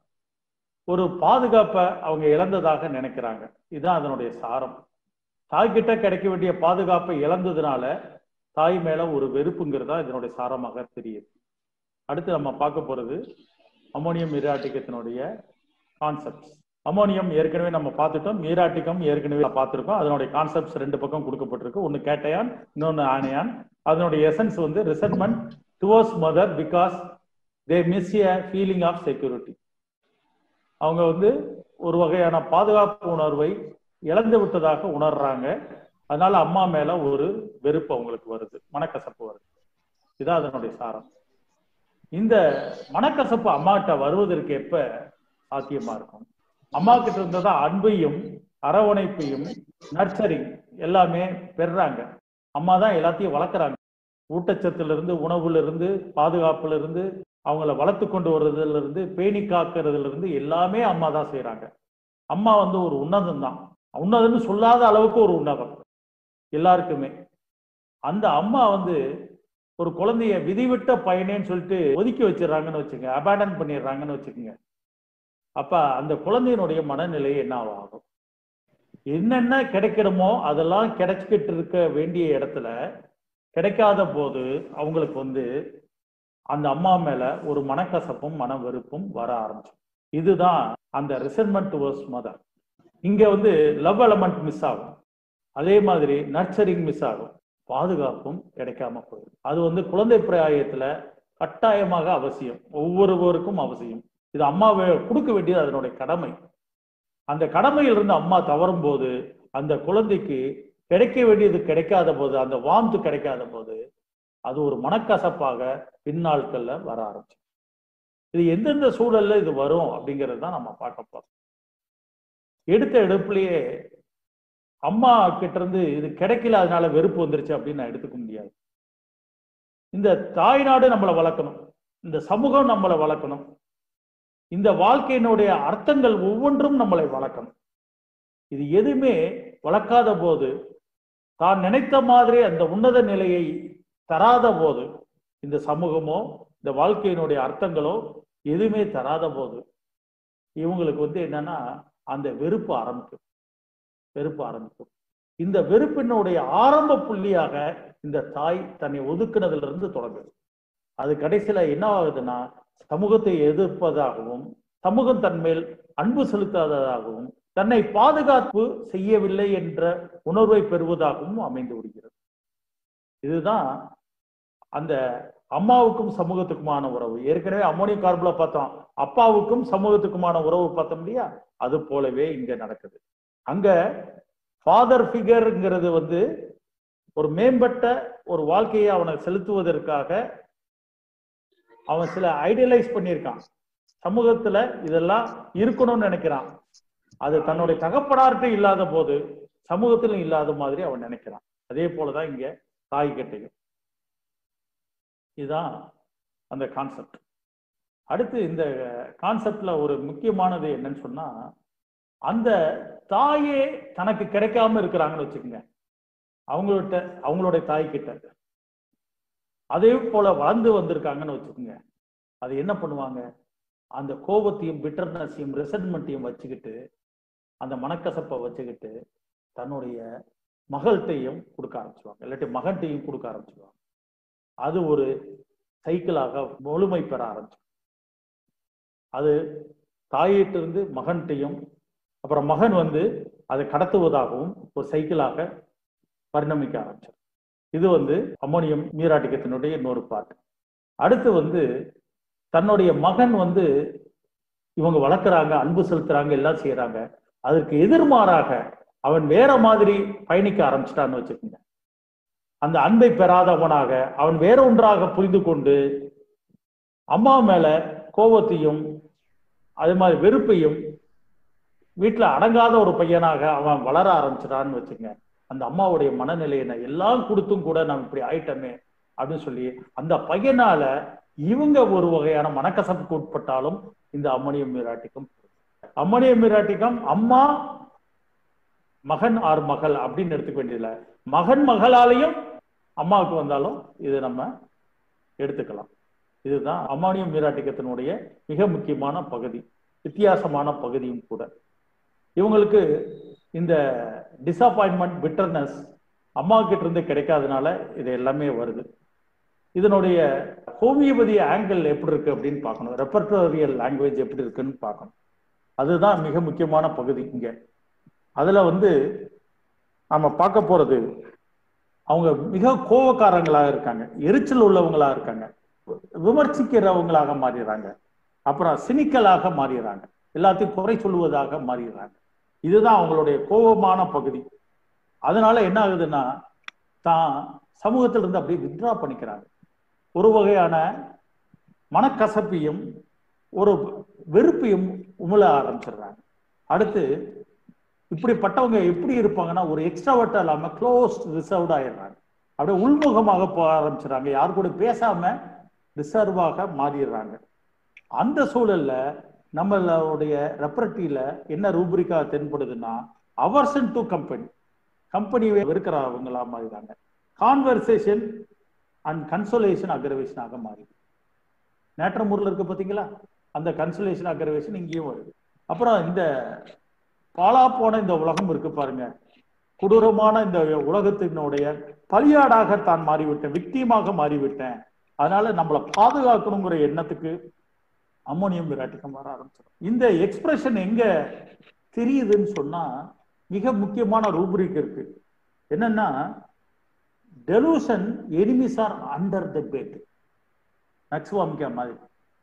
S1: ஒரு பாதுகாப்பை அவங்க இழந்ததாக நினைக்கிறாங்க இதுதான் அதனுடைய சாரம் தாய்கிட்ட கிடைக்க வேண்டிய பாதுகாப்பை இழந்ததுனால தாய் மேல ஒரு வெறுப்புங்கிறதா இதனுடைய சாரமாக தெரியுது அடுத்து நம்ம பார்க்க போறது அமோனியம் மீராட்டிக்கத்தினுடைய கான்செப்ட்ஸ் அமோனியம் ஏற்கனவே நம்ம பார்த்துட்டோம் மீராட்டிக்கம் ஏற்கனவே பார்த்துருக்கோம் அதனுடைய கான்செப்ட்ஸ் ரெண்டு பக்கம் கொடுக்கப்பட்டிருக்கு ஒன்று கேட்டையான் இன்னொன்று ஆனையான் அதனுடைய எசன்ஸ் வந்து resentment towards mother because they miss a feeling of security அவங்க வந்து ஒரு வகையான பாதுகாப்பு உணர்வை இழந்து விட்டதாக உணர்றாங்க அதனால அம்மா மேல ஒரு வெறுப்பு அவங்களுக்கு வருது மனக்கசப்பு வருது இதான் அதனுடைய சாரம் இந்த மனக்கசப்பு அம்மாட்ட வருவதற்கு எப்ப சாத்தியமா இருக்கும் அம்மா கிட்ட இருந்ததா அன்பையும் அரவணைப்பையும் நர்சரிங் எல்லாமே பெறுறாங்க அம்மா தான் எல்லாத்தையும் வளர்க்குறாங்க ஊட்டச்சத்துல இருந்து உணவுல இருந்து பாதுகாப்புல இருந்து அவங்கள வளர்த்து கொண்டு வர்றதுல இருந்து பேணி காக்கிறதுல இருந்து எல்லாமே அம்மா தான் செய்யறாங்க அம்மா வந்து ஒரு உன்னதம் தான் உன்னதம்னு சொல்லாத அளவுக்கு ஒரு உன்னதம் எல்லாருக்குமே அந்த அம்மா வந்து ஒரு குழந்தைய விதிவிட்ட பையனேன்னு சொல்லிட்டு ஒதுக்கி வச்சிடறாங்கன்னு வச்சுங்க அபேண்டன் பண்ணிடுறாங்கன்னு வச்சுக்கோங்க அப்ப அந்த குழந்தையினுடைய மனநிலை என்ன ஆகும் என்னென்ன கிடைக்கணுமோ அதெல்லாம் கிடைச்சிக்கிட்டு இருக்க வேண்டிய இடத்துல கிடைக்காத போது அவங்களுக்கு வந்து அந்த அம்மா மேல ஒரு மனக்கசப்பும் மன வெறுப்பும் வர ஆரம்பிச்சு இதுதான் அந்த ரிசன்மெண்ட் டுவர்ஸ் மதர் இங்க வந்து லவ் எலமெண்ட் மிஸ் ஆகும் அதே மாதிரி நர்ச்சரிங் மிஸ் ஆகும் பாதுகாப்பும் கிடைக்காம போயிடும் அது வந்து குழந்தை பிராயத்துல கட்டாயமாக அவசியம் ஒவ்வொருவருக்கும் அவசியம் இது அம்மாவை கொடுக்க வேண்டியது அதனுடைய கடமை அந்த கடமையில் இருந்து அம்மா தவறும் போது அந்த குழந்தைக்கு கிடைக்க வேண்டியது கிடைக்காத போது அந்த வாம்த்து கிடைக்காத போது அது ஒரு மனக்கசப்பாக பின்னாட்கள்ல வர ஆரம்பிச்சு இது எந்தெந்த சூழல்ல இது வரும் அப்படிங்கிறது தான் நம்ம பார்க்க போறோம் எடுத்த எடுப்புலயே அம்மா கிட்ட இருந்து இது கிடைக்கல அதனால வெறுப்பு வந்துருச்சு அப்படின்னு நான் எடுத்துக்க முடியாது இந்த தாய்நாடு நம்மளை வளர்க்கணும் இந்த சமூகம் நம்மளை வளர்க்கணும் இந்த வாழ்க்கையினுடைய அர்த்தங்கள் ஒவ்வொன்றும் நம்மளை வளர்க்கணும் இது எதுவுமே வளர்க்காத போது தான் நினைத்த மாதிரி அந்த உன்னத நிலையை தராத போது இந்த சமூகமோ இந்த வாழ்க்கையினுடைய அர்த்தங்களோ எதுவுமே தராத போது இவங்களுக்கு வந்து என்னன்னா அந்த வெறுப்பு ஆரம்பிக்கும் வெறுப்பு ஆரம்பிக்கும் இந்த வெறுப்பினுடைய ஆரம்ப புள்ளியாக இந்த தாய் தன்னை ஒதுக்குனதுல இருந்து தொடங்குது அது கடைசியில என்ன ஆகுதுன்னா சமூகத்தை எதிர்ப்பதாகவும் சமூகம் தன்மேல் அன்பு செலுத்தாததாகவும் தன்னை பாதுகாப்பு செய்யவில்லை என்ற உணர்வை பெறுவதாகவும் அமைந்து விடுகிறது இதுதான் அந்த அம்மாவுக்கும் சமூகத்துக்குமான உறவு ஏற்கனவே அம்மோனியம் கார்புல பார்த்தோம் அப்பாவுக்கும் சமூகத்துக்குமான உறவு பார்த்தோம் இல்லையா அது போலவே இங்க நடக்குது அங்க ஃபாதர் ஃபிகர்ங்கிறது வந்து ஒரு மேம்பட்ட ஒரு வாழ்க்கையை அவனை செலுத்துவதற்காக அவன் சில ஐடியலைஸ் பண்ணியிருக்கான் சமூகத்துல இதெல்லாம் இருக்கணும்னு நினைக்கிறான் அது தன்னுடைய தகப்பனார்கிட்ட இல்லாத போது சமூகத்திலும் இல்லாத மாதிரி அவன் நினைக்கிறான் அதே போலதான் இங்க தாய் கட்டையும் இதுதான் அந்த கான்செப்ட் அடுத்து இந்த கான்செப்ட்ல ஒரு முக்கியமானது என்னன்னு சொன்னா அந்த தாயே தனக்கு கிடைக்காம இருக்கிறாங்கன்னு வச்சுக்கோங்க அவங்கள்ட்ட அவங்களுடைய தாய் கிட்ட அதே போல வளர்ந்து வந்திருக்காங்கன்னு வச்சுக்கோங்க அது என்ன பண்ணுவாங்க அந்த கோபத்தையும் பிட்டர்னஸையும் ரெசன்மெண்ட்டையும் வச்சுக்கிட்டு அந்த மனக்கசப்பை வச்சுக்கிட்டு தன்னுடைய மகள்கிட்டையும் கொடுக்க ஆரம்பிச்சுவாங்க இல்லாட்டி மகன்கிட்டையும் கொடுக்க ஆரம்பிச்சுவாங்க அது ஒரு சைக்கிளாக முழுமை பெற ஆரம்பிச்சு அது தாயிட்டிருந்து மகன்கிட்டையும் அப்புறம் மகன் வந்து அதை கடத்துவதாகவும் ஒரு சைக்கிளாக பரிணமிக்க ஆரம்பிச்சார் இது வந்து அம்மோனியம் மீராட்டிக்கத்தினுடைய இன்னொரு பாட்டு அடுத்து வந்து தன்னுடைய மகன் வந்து இவங்க வளர்க்குறாங்க அன்பு செலுத்துறாங்க எல்லாம் செய்யறாங்க அதற்கு எதிர்மாறாக அவன் வேற மாதிரி பயணிக்க ஆரம்பிச்சிட்டான்னு வச்சுக்கோங்க அந்த அன்பை பெறாதவனாக அவன் வேற ஒன்றாக புரிந்து கொண்டு அம்மா மேல கோபத்தையும் அதே மாதிரி வெறுப்பையும் வீட்டுல அடங்காத ஒரு பையனாக அவன் வளர ஆரம்பிச்சிட்டான்னு வச்சுக்கோங்க அந்த அம்மாவுடைய மனநிலையை நான் எல்லாம் கொடுத்தும் கூட நான் இப்படி ஆயிட்டமே அப்படின்னு சொல்லி அந்த பையனால இவங்க ஒரு வகையான மனக்கசப்புக்கு உட்பட்டாலும் இந்த அம்மனியம் மீராட்டிக்கம் அம்மனியம் மீராட்டிக்கம் அம்மா மகன் ஆர் மகள் அப்படின்னு எடுத்துக்க வேண்டியதில்லை மகன் மகளாலையும் அம்மாவுக்கு வந்தாலும் இது நம்ம எடுத்துக்கலாம் இதுதான் அம்மானியம் மீராட்டிக்கத்தினுடைய மிக முக்கியமான பகுதி வித்தியாசமான பகுதியும் கூட இவங்களுக்கு இந்த டிசப்பாயின்மெண்ட் பிட்டர்னஸ் அம்மா கிட்ட இருந்து கிடைக்காதனால இது எல்லாமே வருது இதனுடைய ஹோமியோபதி ஆங்கிள் எப்படி இருக்கு அப்படின்னு பார்க்கணும் ரெப்பர்டோரியல் லாங்குவேஜ் எப்படி இருக்குன்னு பார்க்கணும் அதுதான் மிக முக்கியமான பகுதி இங்க அதுல வந்து நம்ம பார்க்க போறது அவங்க மிக கோவக்காரங்களாக இருக்காங்க எரிச்சல் உள்ளவங்களா இருக்காங்க விமர்சிக்கிறவங்களாக மாறிடுறாங்க அப்புறம் சினிக்கலாக மாறிடுறாங்க எல்லாத்தையும் குறை சொல்லுவதாக மாறிடுறாங்க இதுதான் அவங்களுடைய கோபமான பகுதி அதனால என்ன ஆகுதுன்னா தான் சமூகத்துல இருந்து அப்படியே வித்ரா பண்ணிக்கிறாங்க ஒரு வகையான மனக்கசப்பையும் ஒரு வெறுப்பையும் உமிழ ஆரம்பிச்சிடுறாங்க அடுத்து இப்படிப்பட்டவங்க எப்படி இருப்பாங்கன்னா ஒரு எக்ஸ்ட்ராவர்ட்டா இல்லாம க்ளோஸ் ரிசர்வ்ட் ஆயிடுறாங்க அப்படியே உள்முகமாக போக ஆரம்பிச்சிடறாங்க யாரு கூட பேசாம ரிசர்வாக மாறிடுறாங்க அந்த சூழல்ல நம்மளுடைய ரெப்பரட்டியில என்ன ரூபரிக்கா தென்படுதுன்னா அவர்சன் டு கம்பெனி கம்பெனியை வெறுக்கிறவங்களா மாறிடுறாங்க கான்வர்சேஷன் அண்ட் கன்சோலேஷன் அக்ரவேஷனாக மாறி நேற்றமூர்ல இருக்கு பாத்தீங்களா அந்த கன்சோலேஷன் அக்ரவேஷன் இங்கேயும் வருது அப்புறம் இந்த பாலா போன இந்த உலகம் இருக்கு பாருங்க கொடூரமான இந்த உலகத்தினுடைய பலியாடாக தான் மாறிவிட்டேன் விக்தியமாக மாறிவிட்டேன் அதனால நம்மளை பாதுகாக்கணுங்கிற எண்ணத்துக்கு அம்மோனியம் விராட்டிக்கம் வர ஆரம்பிச்சிடும் இந்த எக்ஸ்பிரஷன் எங்க தெரியுதுன்னு சொன்னா மிக முக்கியமான ரூபரிக் இருக்கு என்னன்னா delusion enemies are under the bed nux vomica மாதிரி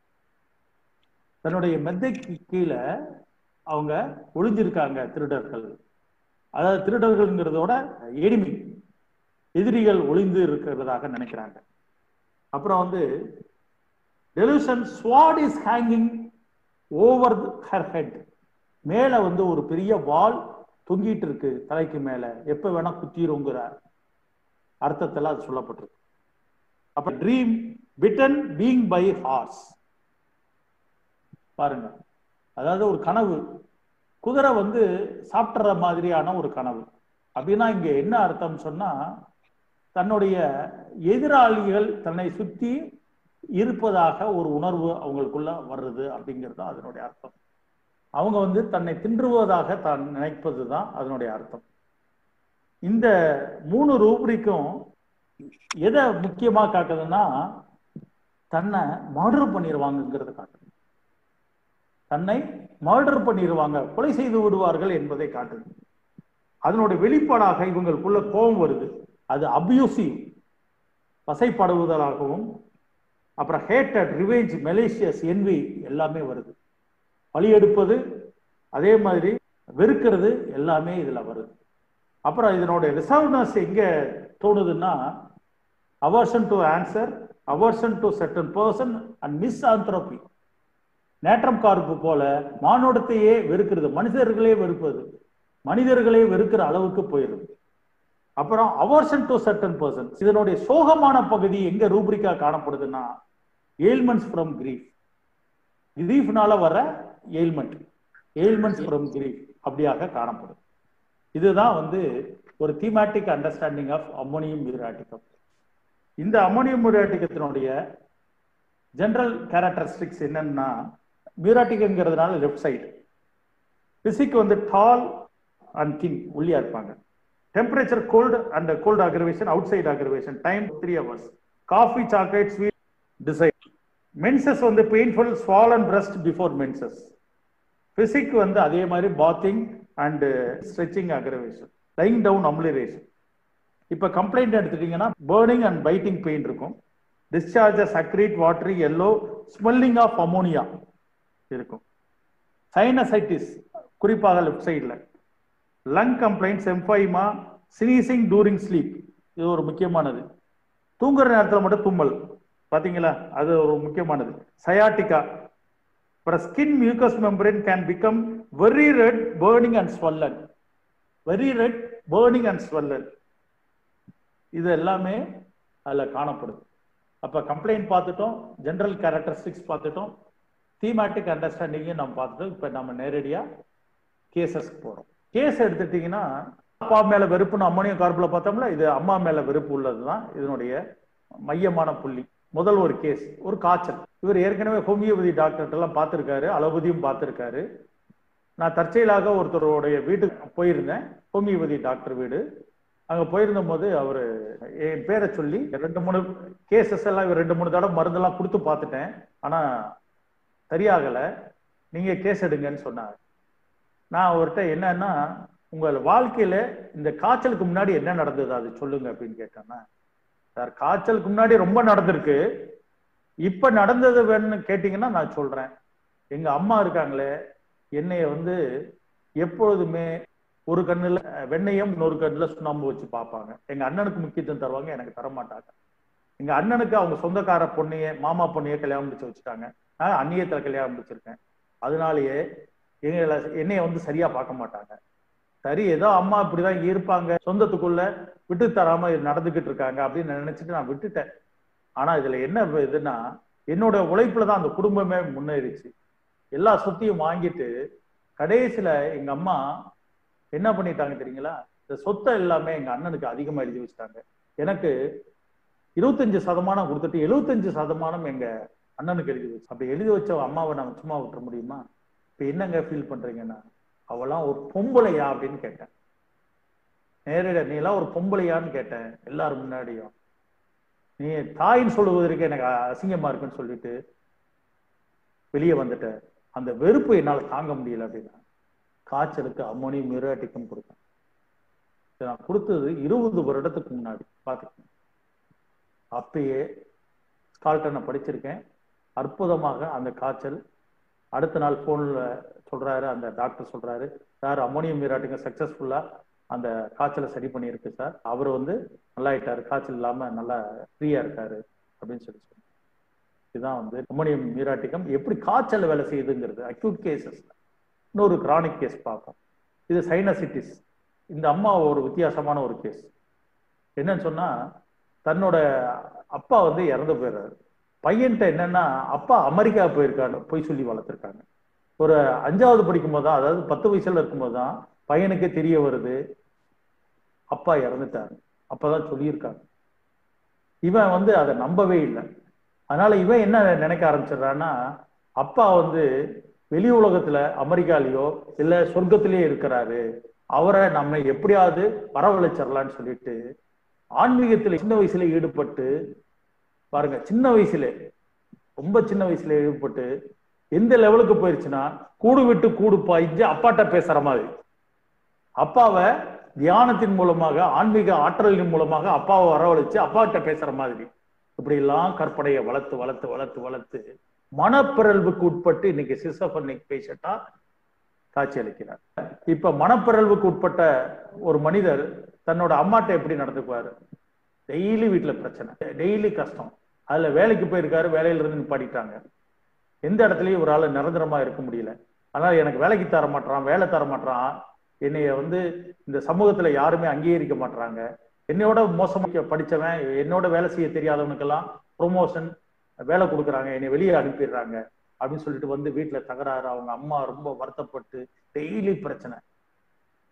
S1: தன்னுடைய மெத்தைக்கு கீழே அவங்க ஒளிஞ்சிருக்காங்க திருடர்கள் அதாவது திருடர்கள்ங்கிறதோட எனிமி எதிரிகள் ஒளிந்து இருக்கிறதாக நினைக்கிறாங்க அப்புறம் வந்து delusion sword is hanging over her head மேல வந்து ஒரு பெரிய வால் தொங்கிட்டு இருக்கு தலைக்கு மேல எப்ப வேணா குத்திருங்கிற அர்த்தத்துல அது சொல்லப்பட்டிருக்கு அப்ப dream bitten being by horse பாருங்க அதாவது ஒரு கனவு குதிரை வந்து சாப்பிட்ற மாதிரியான ஒரு கனவு அப்படின்னா இங்க என்ன அர்த்தம் சொன்னா தன்னுடைய எதிராளிகள் தன்னை சுத்தி இருப்பதாக ஒரு உணர்வு அவங்களுக்குள்ள வருது அப்படிங்கிறது தான் அதனுடைய அர்த்தம் அவங்க வந்து தன்னை தின்றுவதாக தான் நினைப்பது தான் அதனுடைய அர்த்தம் இந்த மூணு ரூபரிக்கும் எதை முக்கியமா காட்டுதுன்னா தன்னை மர்டர் பண்ணிடுவாங்கிறது காட்டுது தன்னை மர்டர் பண்ணிடுவாங்க கொலை செய்து விடுவார்கள் என்பதை காட்டுது அதனுடைய வெளிப்பாடாக இவங்களுக்குள்ள கோபம் வருது அது அபியூசிவ் வசைப்படுவதாகவும் அப்புறம் ஹேட்டட் ரிவேஞ்ச் மெலேசியஸ் என்வி எல்லாமே வருது பழி எடுப்பது அதே மாதிரி வெறுக்கிறது எல்லாமே இதுல வருது அப்புறம் இதனுடைய ரிசர்வ்னஸ் எங்க தோணுதுன்னா aversion to answer aversion to certain person and misanthropy natrum carb போல மானோடத்தையே வெறுக்கிறது மனிதர்களே வெறுப்பது மனிதர்களே வெறுக்கிற அளவுக்கு போயிருது அப்புறம் அவர்ஷன் டு சர்டன் பர்சன் இதனுடைய சோகமான பகுதி எங்க ரூப்ரிக்கா காணப்படுதுன்னா ஏல்மெண்ட்ஸ் ஃப்ரம் கிரீஃப் கிரீஃப்னால வர ஏல்மெண்ட் ஏல்மெண்ட்ஸ் ஃப்ரம் கிரீஃப் அப்படியாக காணப்படும் இதுதான் வந்து ஒரு thematic understanding of ammonium muriaticum இந்த அம்மோனியம் மியூராட்டிகத்தினுடைய ஜெனரல் கேரக்டரிஸ்டிக்ஸ் என்னன்னா மியூராட்டிகங்கிறதுனால லெஃப்ட் சைடு பிசிக் வந்து டால் அண்ட் தின் ஒல்லியா இருப்பாங்க temperature cold and cold aggravation outside aggravation time three hours coffee chocolate sweet desired menses வந்து painful swollen and breast before menses physic வந்து அதே மாதிரி bathing and stretching aggravation lying down amelioration இப்போ complaint எடுத்துட்டீங்கன்னா burning and biting pain இருக்கும் discharges acrid watery yellow smelling of ammonia இருக்கும் sinusitis குறிப்பாக left சைடில் lung complaints emphysema sneezing during sleep இது ஒரு முக்கியமானது தூங்குற நேரத்தில் மட்டும் தும்மல் பாத்தீங்களா அது ஒரு முக்கியமானது சயாட்டிகா அப்புறம் skin mucous membrane can become very red burning and swollen very red burning and swollen இது எல்லாமே அதில் காணப்படுது அப்போ கம்ப்ளைண்ட் பார்த்துட்டோம் ஜென்ரல் கேரக்டரிஸ்டிக்ஸ் பார்த்துட்டோம் தீமேட்டிக் அண்டர்ஸ்டாண்டிங்கையும் நம்ம பார்த்துட்டோம் இப்போ நம்ம நேரடியாக கேசஸ்க்கு போகிறோம் கேஸ் எடுத்துட்டீங்கன்னா அப்பா மேல வெறுப்புன்னு அம்மோனியம் கார்பில் பார்த்தோம்ல இது அம்மா மேல வெறுப்பு உள்ளது தான் இதனுடைய மையமான புள்ளி முதல் ஒரு கேஸ் ஒரு காய்ச்சல் இவர் ஏற்கனவே ஹோமியோபதி டாக்டர்கிட்ட எல்லாம் பார்த்துருக்காரு அலோபதியும் பார்த்துருக்காரு நான் தற்செயலாக ஒருத்தருடைய வீட்டுக்கு போயிருந்தேன் ஹோமியோபதி டாக்டர் வீடு அங்க போயிருந்த போது அவர் என் பேரை சொல்லி ரெண்டு மூணு கேசஸ் எல்லாம் இவர் ரெண்டு மூணு தடவை மருந்தெல்லாம் கொடுத்து பார்த்துட்டேன் ஆனா சரியாகலை நீங்க கேஸ் எடுங்கன்னு சொன்னார் நான் அவர்கிட்ட என்னன்னா உங்கள் வாழ்க்கையில இந்த காய்ச்சலுக்கு முன்னாடி என்ன நடந்தது அது சொல்லுங்க அப்படின்னு கேட்டேன்னா சார் காய்ச்சலுக்கு முன்னாடி ரொம்ப நடந்திருக்கு இப்ப நடந்தது வேணும்னு கேட்டீங்கன்னா நான் சொல்றேன் எங்க அம்மா இருக்காங்களே என்னைய வந்து எப்பொழுதுமே ஒரு கண்ணுல வெண்ணையும் இன்னொரு கண்ணுல சுண்ணாம்பு வச்சு பார்ப்பாங்க எங்க அண்ணனுக்கு முக்கியத்துவம் தருவாங்க எனக்கு தர மாட்டாங்க எங்க அண்ணனுக்கு அவங்க சொந்தக்கார பொண்ணைய மாமா பொண்ணைய கல்யாணம் முடிச்சு வச்சுட்டாங்க நான் அந்நியத்துல கல்யாணம் முடிச்சிருக்கேன் அதனாலேயே எங்களை என்னைய வந்து சரியா பார்க்க மாட்டாங்க சரி ஏதோ அம்மா இப்படிதான் இருப்பாங்க சொந்தத்துக்குள்ள விட்டு தராம இது நடந்துகிட்டு இருக்காங்க அப்படின்னு நினைச்சிட்டு நான் விட்டுட்டேன் ஆனா இதுல என்ன இதுன்னா என்னோட உழைப்புல தான் அந்த குடும்பமே முன்னேறிச்சு எல்லா சொத்தையும் வாங்கிட்டு கடைசியில எங்க அம்மா என்ன பண்ணிட்டாங்க தெரியுங்களா இந்த சொத்தை எல்லாமே எங்க அண்ணனுக்கு அதிகமா எழுதி வச்சுட்டாங்க எனக்கு இருபத்தஞ்சு சதமானம் கொடுத்துட்டு எழுபத்தஞ்சு சதமானம் எங்க அண்ணனுக்கு எழுதி வச்சு அப்படி எழுதி வச்ச அம்மாவை நம்ம சும்மா விட்டுற முடியுமா இப்ப என்னங்க ஃபீல் பண்றீங்கன்னா அவெல்லாம் ஒரு பொம்பளையா அப்படின்னு கேட்டேன் நேரடியா நீ எல்லாம் ஒரு பொம்பளையான்னு கேட்டேன் எல்லாரும் முன்னாடியும் நீ தாயின்னு சொல்லுவதற்கு எனக்கு அசிங்கமா இருக்குன்னு சொல்லிட்டு வெளியே வந்துட்டேன் அந்த வெறுப்பு என்னால தாங்க முடியல அப்படின்னா காய்ச்சலுக்கு அம்மோனியம் மியூராட்டிக்கும் கொடுத்தேன் நான் கொடுத்தது இருபது வருடத்துக்கு முன்னாடி பார்த்துக்கேன் அப்பயே ஸ்கால்டனை படிச்சிருக்கேன் அற்புதமாக அந்த காய்ச்சல் அடுத்த நாள் ஃபோனில் சொல்றாரு அந்த டாக்டர் சொல்றாரு சார் அம்மோனியம் மீராட்டுங்க சக்சஸ்ஃபுல்லா அந்த காய்ச்சலை சரி பண்ணியிருக்கு சார் அவர் வந்து நல்லா ஆயிட்டாரு காய்ச்சல் இல்லாம நல்லா ஃப்ரீயா இருக்காரு அப்படின்னு சொல்லி சொன்னார் இதுதான் வந்து அம்மோனியம் மீராட்டிகம் எப்படி காய்ச்சல் வேலை செய்யுதுங்கிறது அக்யூட் கேசஸ் இன்னொரு கிரானிக் கேஸ் பார்ப்போம் இது சைனசிட்டிஸ் இந்த அம்மா ஒரு வித்தியாசமான ஒரு கேஸ் என்னன்னு சொன்னா தன்னோட அப்பா வந்து இறந்து போயிடுறாரு பையன்கிட்ட என்னன்னா அப்பா அமெரிக்கா போயிருக்காரு போய் சொல்லி வளர்த்துருக்காங்க ஒரு அஞ்சாவது படிக்கும் போது தான் அதாவது பத்து வயசுல இருக்கும்போது தான் பையனுக்கே தெரிய வருது அப்பா இறந்துட்டாரு அப்பதான் சொல்லியிருக்காங்க இவன் வந்து அதை நம்பவே இல்லை அதனால இவன் என்ன நினைக்க ஆரம்பிச்சிடுறான்னா அப்பா வந்து வெளி உலகத்துல அமெரிக்காலேயோ இல்ல சொர்க்கத்திலேயே இருக்கிறாரு அவரை நம்ம எப்படியாவது வரவழைச்சிடலான்னு சொல்லிட்டு ஆன்மீகத்துல சின்ன வயசுல ஈடுபட்டு பாருங்க சின்ன வயசுல ரொம்ப சின்ன வயசுல ஈடுபட்டு எந்த லெவலுக்கு போயிருச்சுன்னா கூடு விட்டு கூடு பாய்ஞ்சு அப்பாட்ட பேசுற மாதிரி அப்பாவை தியானத்தின் மூலமாக ஆன்மீக ஆற்றலின் மூலமாக அப்பாவை வரவழைச்சு அப்பாட்ட பேசுற மாதிரி இப்படி எல்லாம் கற்பனையை வளர்த்து வளர்த்து வளர்த்து வளர்த்து மனப்பிறழ்வுக்கு உட்பட்டு இன்னைக்கு சிசபனிக் பேஷண்டா காட்சி அளிக்கிறார் இப்ப மனப்பிறழ்வுக்கு உட்பட்ட ஒரு மனிதர் தன்னோட அம்மாட்ட எப்படி நடந்துக்குவாரு டெய்லி வீட்டுல பிரச்சனை டெய்லி கஷ்டம் அதுல வேலைக்கு போயிருக்காரு வேலையில இருந்து நிப்பாட்டிட்டாங்க எந்த இடத்துலயும் ஒரு ஆள் நிரந்தரமா இருக்க முடியல அதனால எனக்கு வேலைக்கு தர மாட்டான் வேலை தர மாட்டான் என்னைய வந்து இந்த சமூகத்துல யாருமே அங்கீகரிக்க மாட்டாங்க என்னையோட மோசமாக படிச்சவன் என்னோட வேலை செய்ய தெரியாதவனுக்கெல்லாம் ப்ரொமோஷன் வேலை கொடுக்குறாங்க என்னை வெளியே அனுப்பிடுறாங்க அப்படின்னு சொல்லிட்டு வந்து வீட்டுல தகராறு அவங்க அம்மா ரொம்ப வருத்தப்பட்டு டெய்லி பிரச்சனை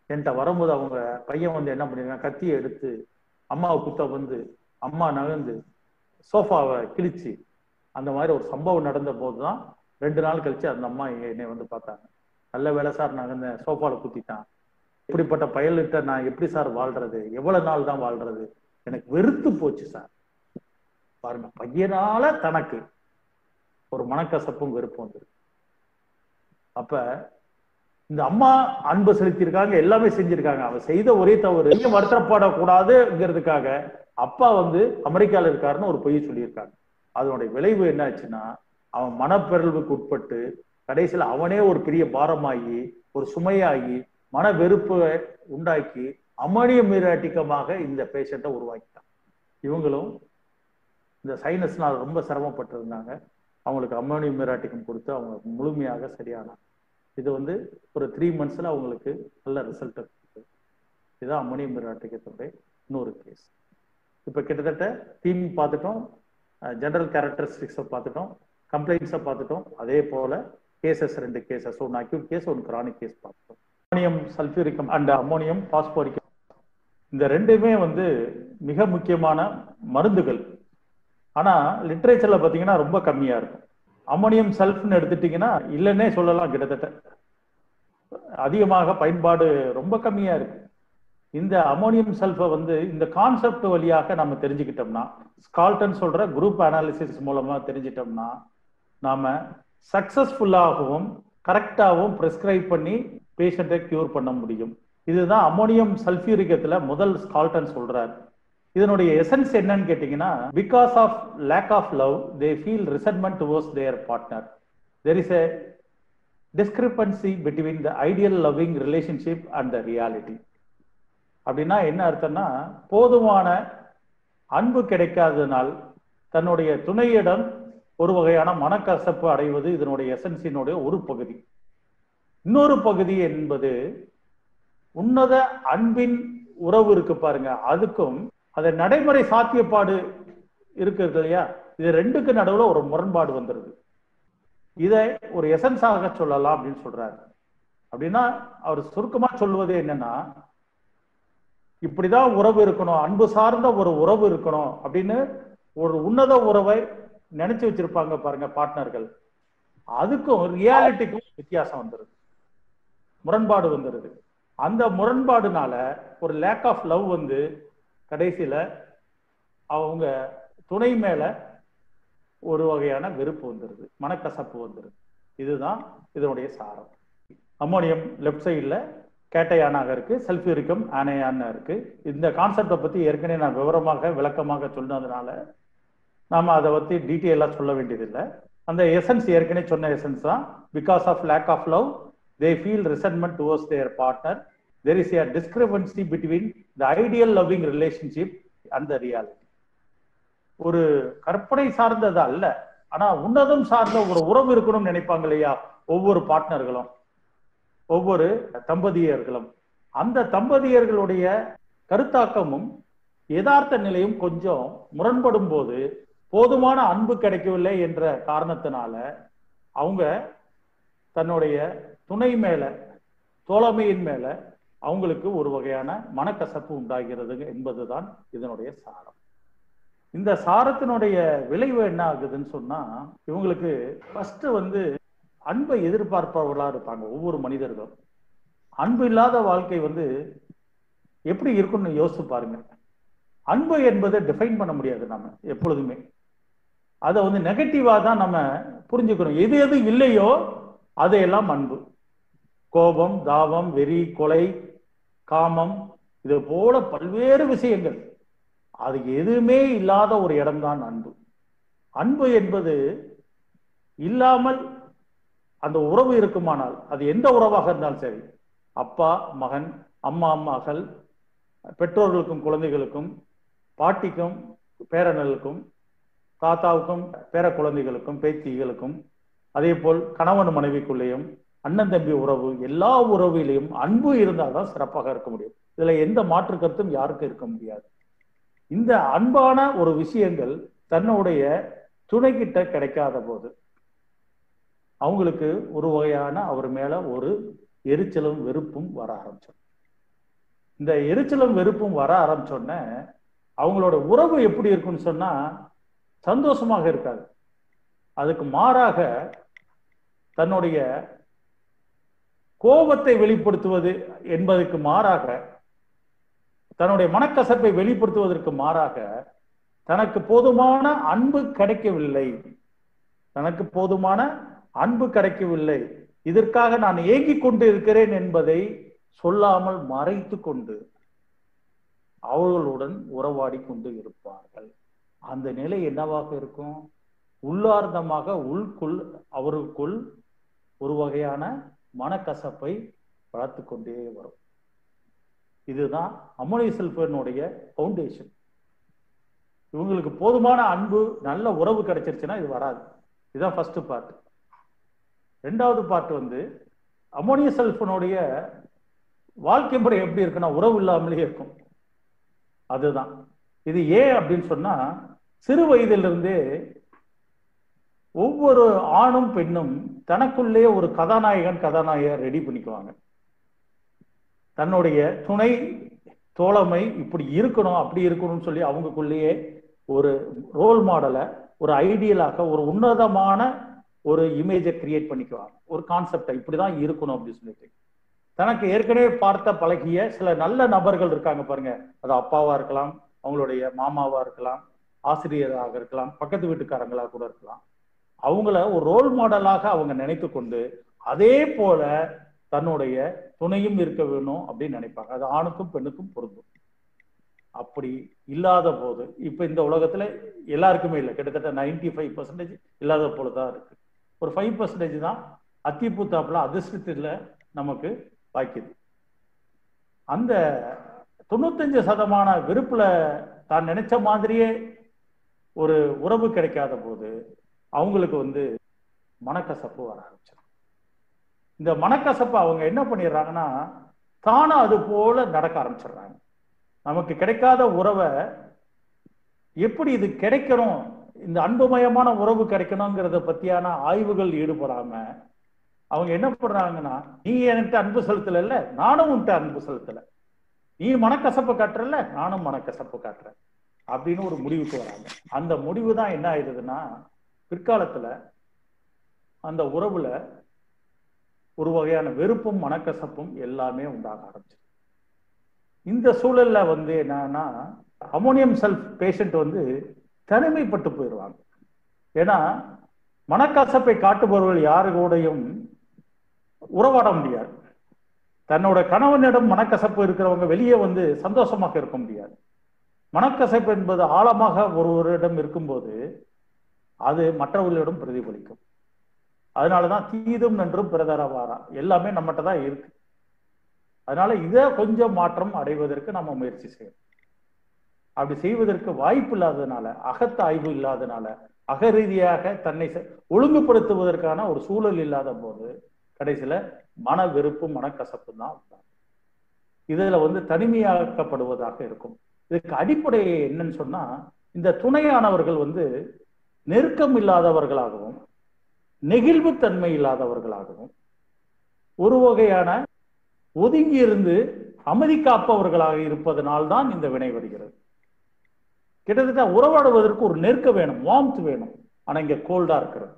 S1: என்கிட்ட வரும்போது அவங்க பையன் வந்து என்ன பண்ணிருக்கான் கத்தியை எடுத்து அம்மாவை குத்த வந்து அம்மா நகர்ந்து சோஃபாவை கிழிச்சு அந்த மாதிரி ஒரு சம்பவம் நடந்த போது தான் ரெண்டு நாள் கழிச்சு அந்த அம்மா என்னை வந்து பார்த்தாங்க நல்ல வேலை சார் நான் இந்த சோஃபாவில் குத்திட்டான் இப்படிப்பட்ட பயல்கிட்ட நான் எப்படி சார் வாழ்றது எவ்வளவு நாள் தான் வாழ்றது எனக்கு வெறுத்து போச்சு சார் பாருங்க பையனால தனக்கு ஒரு மனக்கசப்பும் வெறுப்பும் வந்துருக்கு அப்ப இந்த அம்மா அன்பு செலுத்தியிருக்காங்க எல்லாமே செஞ்சிருக்காங்க அவ செய்த ஒரே தவறு வருத்தப்படக்கூடாதுங்கிறதுக்காக அப்பா வந்து அமெரிக்கால இருக்காருன்னு ஒரு பொய் சொல்லியிருக்காங்க அதனுடைய விளைவு என்ன ஆச்சுன்னா அவன் மனப்பிறழ்வுக்கு உட்பட்டு கடைசியில் அவனே ஒரு பெரிய பாரமாகி ஒரு சுமையாகி மன வெறுப்பை உண்டாக்கி அமணிய மீராட்டிக்கமாக இந்த பேஷண்ட்டை உருவாக்கிட்டான் இவங்களும் இந்த சைனஸ்னால் ரொம்ப சிரமப்பட்டிருந்தாங்க அவங்களுக்கு அம்மோனியம் மீராட்டிக்கம் கொடுத்து அவங்க முழுமையாக சரியானாங்க இது வந்து ஒரு த்ரீ மந்த்ஸ்ல அவங்களுக்கு நல்ல ரிசல்ட் இருக்கு இதுதான் அம்மோனியம் மீராட்டிக்கத்துடைய இன்னொரு கேஸ் இப்போ கிட்டத்தட்ட தீம் பார்த்துட்டோம் ஜெனரல் கேரக்டரிஸ்டிக்ஸை பார்த்துட்டோம் கம்ப்ளைண்ட்ஸை பார்த்துட்டோம் அதே போல கேசஸ் ரெண்டு கேசஸ் ஒன்று அக்யூட் கேஸ் ஒன்று கிரானிக் கேஸ் பார்த்துட்டோம் ammonium sulphuricum and ammonium phosphoricum இந்த ரெண்டுமே வந்து மிக முக்கியமான மருந்துகள் ஆனா லிட்ரேச்சர்ல பாத்தீங்கன்னா ரொம்ப கம்மியா இருக்கும் அம்மோனியம் சல்ஃப்னு எடுத்துட்டீங்கன்னா இல்லைன்னே சொல்லலாம் கிட்டத்தட்ட அதிகமாக பயன்பாடு ரொம்ப கம்மியா இருக்கு இந்த அமோனியம் சல்ஃபை வந்து இந்த கான்செப்ட் வழியாக நம்ம தெரிஞ்சுக்கிட்டோம்னா ஸ்கால்டன் சொல்ற குரூப் அனாலிசிஸ் மூலமா தெரிஞ்சிட்டோம்னா நாம சக்சஸ்ஃபுல்லாகவும் கரெக்டாகவும் ப்ரிஸ்கிரைப் பண்ணி பேஷண்ட்டை கியூர் பண்ண முடியும் இதுதான் அமோனியம் சல்ஃபியூரிக்கத்துல முதல் ஸ்கால்டன் சொல்றாரு இதனுடைய எசன்ஸ் என்னன்னு கேட்டீங்கன்னா because of lack of love they feel resentment towards their partner there is a discrepancy between the ideal loving relationship and the reality அப்படின்னா என்ன அர்த்தம்னா போதுமான அன்பு கிடைக்காததுனால் தன்னுடைய துணையிடம் ஒரு வகையான மனக்கசப்பு அடைவது இதனுடைய எசன்ஸினுடைய ஒரு பகுதி இன்னொரு பகுதி என்பது உன்னத அன்பின் உறவு இருக்கு பாருங்க அதுக்கும் அது நடைமுறை சாத்தியப்பாடு இருக்கிறது இல்லையா இது ரெண்டுக்கு நடுவுல ஒரு முரண்பாடு வந்துருது இதை ஒரு எசன்ஸாக சொல்லலாம் அப்படின்னு சொல்றாரு அப்படின்னா அவர் சுருக்கமா சொல்லுவது என்னன்னா இப்படிதான் உறவு இருக்கணும் அன்பு சார்ந்த ஒரு உறவு இருக்கணும் அப்படின்னு ஒரு உன்னத உறவை நினைச்சு வச்சிருப்பாங்க பாருங்க பார்ட்னர்கள் அதுக்கும் ரியாலிட்டிக்கும் வித்தியாசம் வந்துருது முரண்பாடு வந்துருது அந்த முரண்பாடுனால ஒரு லேக் ஆஃப் லவ் வந்து கடைசியில அவங்க துணை மேல ஒரு வகையான வெறுப்பு வந்துருது மனக்கசப்பு வந்துருது இதுதான் இதனுடைய சாரம் அம்மோனியம் லெஃப்ட் சைடில் கேட்டையானாக இருக்கு சல்ஃபியூரிக்கம் ஆனையானா இருக்கு இந்த கான்செப்டை பத்தி ஏற்கனவே நான் விவரமாக விளக்கமாக சொன்னதுனால நாம அதை பத்தி டீட்டெயிலாக சொல்ல வேண்டியதில்லை அந்த எசன்ஸ் ஏற்கனவே சொன்ன எசன்ஸ் தான் because of lack of love they feel resentment towards their partner there is a discrepancy between the ideal loving relationship and the reality ஒரு கற்பனை சார்ந்தது அல்ல ஆனா உன்னதம் சார்ந்த ஒரு உறவு இருக்கணும்னு நினைப்பாங்க இல்லையா ஒவ்வொரு பார்ட்னர்களும் ஒவ்வொரு தம்பதியர்களும் அந்த தம்பதியர்களுடைய கருத்தாக்கமும் யதார்த்த நிலையும் கொஞ்சம் முரண்படும் போது போதுமான அன்பு கிடைக்கவில்லை என்ற காரணத்தினால அவங்க தன்னுடைய துணை மேல தோழமையின் மேல அவங்களுக்கு ஒரு வகையான மனக்கசப்பு உண்டாகிறது என்பதுதான் இதனுடைய சாரம் இந்த சாரத்தினுடைய விளைவு என்ன ஆகுதுன்னு சொன்னா இவங்களுக்கு ஃபர்ஸ்ட் வந்து அன்பை எதிர்பார்ப்பவர்களா இருப்பாங்க ஒவ்வொரு மனிதர்களும் அன்பு இல்லாத வாழ்க்கை வந்து எப்படி இருக்கும்னு யோசிச்சு பாருங்க அன்பு என்பதை டிஃபைன் பண்ண முடியாது நம்ம எப்பொழுதுமே அதை வந்து நெகட்டிவா தான் நம்ம புரிஞ்சுக்கணும் எது எது இல்லையோ அதையெல்லாம் அன்பு கோபம் தாபம் வெறி கொலை காமம் இது போல பல்வேறு விஷயங்கள் அது எதுவுமே இல்லாத ஒரு இடம்தான் அன்பு அன்பு என்பது இல்லாமல் அந்த உறவு இருக்குமானால் அது எந்த உறவாக இருந்தாலும் சரி அப்பா மகன் அம்மா மகள் பெற்றோர்களுக்கும் குழந்தைகளுக்கும் பாட்டிக்கும் பேரனர்களுக்கும் தாத்தாவுக்கும் பேர குழந்தைகளுக்கும் பேத்திகளுக்கும் அதே போல் கணவன் மனைவிக்குள்ளேயும் அண்ணன் தம்பி உறவு எல்லா உறவிலையும் அன்பு இருந்தால் தான் சிறப்பாக இருக்க முடியும் இதுல எந்த மாற்று கருத்தும் யாருக்கும் இருக்க முடியாது இந்த அன்பான ஒரு விஷயங்கள் தன்னுடைய துணைக்கிட்ட கிடைக்காத போது அவங்களுக்கு ஒரு வகையான அவர் மேல ஒரு எரிச்சலும் வெறுப்பும் வர ஆரம்பிச்சிடும் இந்த எரிச்சலும் வெறுப்பும் வர ஆரம்பிச்சோடனே அவங்களோட உறவு எப்படி இருக்குன்னு சொன்னா சந்தோஷமாக இருக்காது அதுக்கு மாறாக தன்னுடைய கோபத்தை வெளிப்படுத்துவது என்பதற்கு மாறாக தன்னுடைய மனக்கசப்பை வெளிப்படுத்துவதற்கு மாறாக தனக்கு போதுமான அன்பு கிடைக்கவில்லை தனக்கு போதுமான அன்பு கிடைக்கவில்லை இதற்காக நான் ஏங்கிக் கொண்டு இருக்கிறேன் என்பதை சொல்லாமல் மறைத்து கொண்டு அவர்களுடன் உறவாடி கொண்டு இருப்பார்கள் அந்த நிலை என்னவாக இருக்கும் உள்ளார்ந்தமாக உள்குள் அவருக்குள் ஒரு வகையான மனக்கசப்பை வளர்த்து கொண்டே வரும் இதுதான் அமோனிய செல்பனுடைய பவுண்டேஷன் இவங்களுக்கு போதுமான அன்பு நல்ல உறவு கிடைச்சிருச்சுன்னா இது வராது இதுதான் ஃபர்ஸ்ட் பார்ட் ரெண்டாவது பார்ட் வந்து அமோனிய செல்பனுடைய வாழ்க்கை முறை எப்படி இருக்குன்னா உறவு இல்லாமலே இருக்கும் அதுதான் இது ஏன் அப்படின்னு சொன்னா சிறு வயதிலிருந்தே ஒவ்வொரு ஆணும் பெண்ணும் தனக்குள்ளே ஒரு கதாநாயகன் கதாநாயகர் ரெடி பண்ணிக்குவாங்க தன்னுடைய துணை தோழமை இப்படி இருக்கணும் அப்படி இருக்கணும்னு சொல்லி அவங்களுக்குள்ளேயே ஒரு ரோல் மாடலை ஒரு ஐடியலாக ஒரு உன்னதமான ஒரு இமேஜை கிரியேட் பண்ணிக்குவாங்க ஒரு கான்செப்டை இப்படிதான் இருக்கணும் அப்படின்னு சொல்லிட்டு தனக்கு ஏற்கனவே பார்த்த பழகிய சில நல்ல நபர்கள் இருக்காங்க பாருங்க அது அப்பாவா இருக்கலாம் அவங்களுடைய மாமாவா இருக்கலாம் ஆசிரியராக இருக்கலாம் பக்கத்து வீட்டுக்காரங்களா கூட இருக்கலாம் அவங்கள ஒரு ரோல் மாடலாக அவங்க நினைத்து கொண்டு அதே போல தன்னுடைய துணையும் இருக்க வேணும் அப்படின்னு நினைப்பாங்க அது ஆணுக்கும் பெண்ணுக்கும் பொருந்தும் அப்படி இல்லாத போது இப்ப இந்த உலகத்துல எல்லாருக்குமே இல்லை கிட்டத்தட்ட நைன்டி ஃபைவ் பர்சன்டேஜ் இல்லாத போலதான் இருக்கு ஒரு ஃபைவ் பர்சன்டேஜ் தான் அத்திப்பூத்தாப்புல அதிர்ஷ்டத்துல நமக்கு வாய்க்குது அந்த தொண்ணூத்தஞ்சு சதமான வெறுப்புல தான் நினைச்ச மாதிரியே ஒரு உறவு கிடைக்காத போது அவங்களுக்கு வந்து மனக்கசப்பு வர ஆரம்பிச்சிடும் இந்த மனக்கசப்பை அவங்க என்ன பண்ணிடுறாங்கன்னா தானும் அது போல நடக்க ஆரம்பிச்சிடுறாங்க நமக்கு கிடைக்காத உறவை எப்படி இது கிடைக்கணும் இந்த அன்புமயமான உறவு கிடைக்கணுங்கிறத பத்தியான ஆய்வுகள் ஈடுபடாம அவங்க என்ன பண்றாங்கன்னா நீ என்கிட்ட அன்பு செலுத்தல நானும் உன்கிட்ட அன்பு செலுத்தல நீ மனக்கசப்பு காட்டுறல நானும் மனக்கசப்பு காட்டுறேன் அப்படின்னு ஒரு முடிவுக்கு வராங்க அந்த முடிவு தான் என்ன ஆயிடுதுன்னா பிற்காலத்துல அந்த உறவுல ஒரு வகையான வெறுப்பும் மனக்கசப்பும் எல்லாமே உண்டாக ஆரம்பிச்சு இந்த சூழல்ல வந்து என்னன்னா அமோனியம் செல்ஃப் பேஷண்ட் வந்து தனிமைப்பட்டு போயிடுவாங்க ஏன்னா மனக்கசப்பை காட்டுபவர்கள் யாரு கூடயும் உறவாட முடியாது தன்னோட கணவனிடம் மனக்கசப்பு இருக்கிறவங்க வெளியே வந்து சந்தோஷமாக இருக்க முடியாது மனக்கசப்பு என்பது ஆழமாக ஒருவரிடம் இருக்கும்போது அது மற்றவர்களிடம் பிரதிபலிக்கும் அதனாலதான் தீதும் நன்றும் பிரதரவாரா எல்லாமே நம்மகிட்ட தான் இருக்கு அதனால இதை கொஞ்சம் மாற்றம் அடைவதற்கு நம்ம முயற்சி செய்யணும் அப்படி செய்வதற்கு வாய்ப்பு இல்லாததுனால அகத்த ஆய்வு இல்லாதனால அகரீதியாக தன்னை ஒழுங்குபடுத்துவதற்கான ஒரு சூழல் இல்லாத போது கடைசியில மன வெறுப்பு மனக்கசப்பு தான் இதுல வந்து தனிமையாக்கப்படுவதாக இருக்கும் இதுக்கு அடிப்படை என்னன்னு சொன்னா இந்த துணையானவர்கள் வந்து நெருக்கம் இல்லாதவர்களாகவும் நெகிழ்வுத்தன்மை இல்லாதவர்களாகவும் ஒரு வகையான ஒதுங்கி இருந்து அமைதி காப்பவர்களாக இருப்பதனால்தான் இந்த வினை வருகிறது கிட்டத்தட்ட உறவாடுவதற்கு ஒரு நெருக்க வேணும் வார்ம்த் வேணும் ஆனா இங்க கோல்டா இருக்கிறது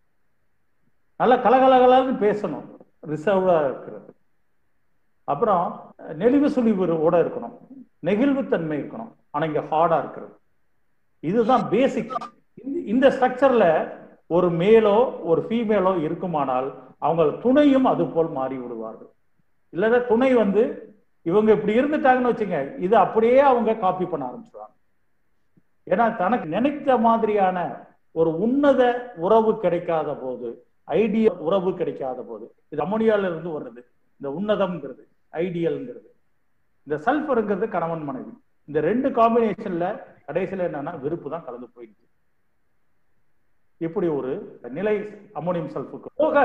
S1: நல்ல கலகலகலான்னு பேசணும் ரிசர்வ்டா இருக்கிறது அப்புறம் நெளிவு சுழிவோட இருக்கணும் நெகிழ்வுத்தன்மை இருக்கணும் ஆனா இங்க ஹார்டா இருக்கிறது இதுதான் பேசிக் இந்த ஸ்ட்ரக்சர்ல ஒரு மேலோ ஒரு ஃபீமேலோ இருக்குமானால் அவங்க துணையும் அது போல் மாறி விடுவார்கள் இல்லைன்னா துணை வந்து இவங்க இப்படி இருந்துட்டாங்கன்னு வச்சுங்க இது அப்படியே அவங்க காப்பி பண்ண ஆரம்பிச்சுடுவாங்க ஏன்னா தனக்கு நினைத்த மாதிரியான ஒரு உன்னத உறவு கிடைக்காத போது ஐடிய உறவு கிடைக்காத போது இது அமோனியால இருந்து வருது இந்த உன்னதம்ங்கிறது ஐடியல்ங்கிறது இந்த சல்ஃபருங்கிறது கணவன் மனைவி இந்த ரெண்டு காம்பினேஷன்ல கடைசியில என்னன்னா வெறுப்பு தான் கலந்து போயிடுச்சு இப்படி ஒரு நிலை அமோனியம் சல்ஃபுக்கு போக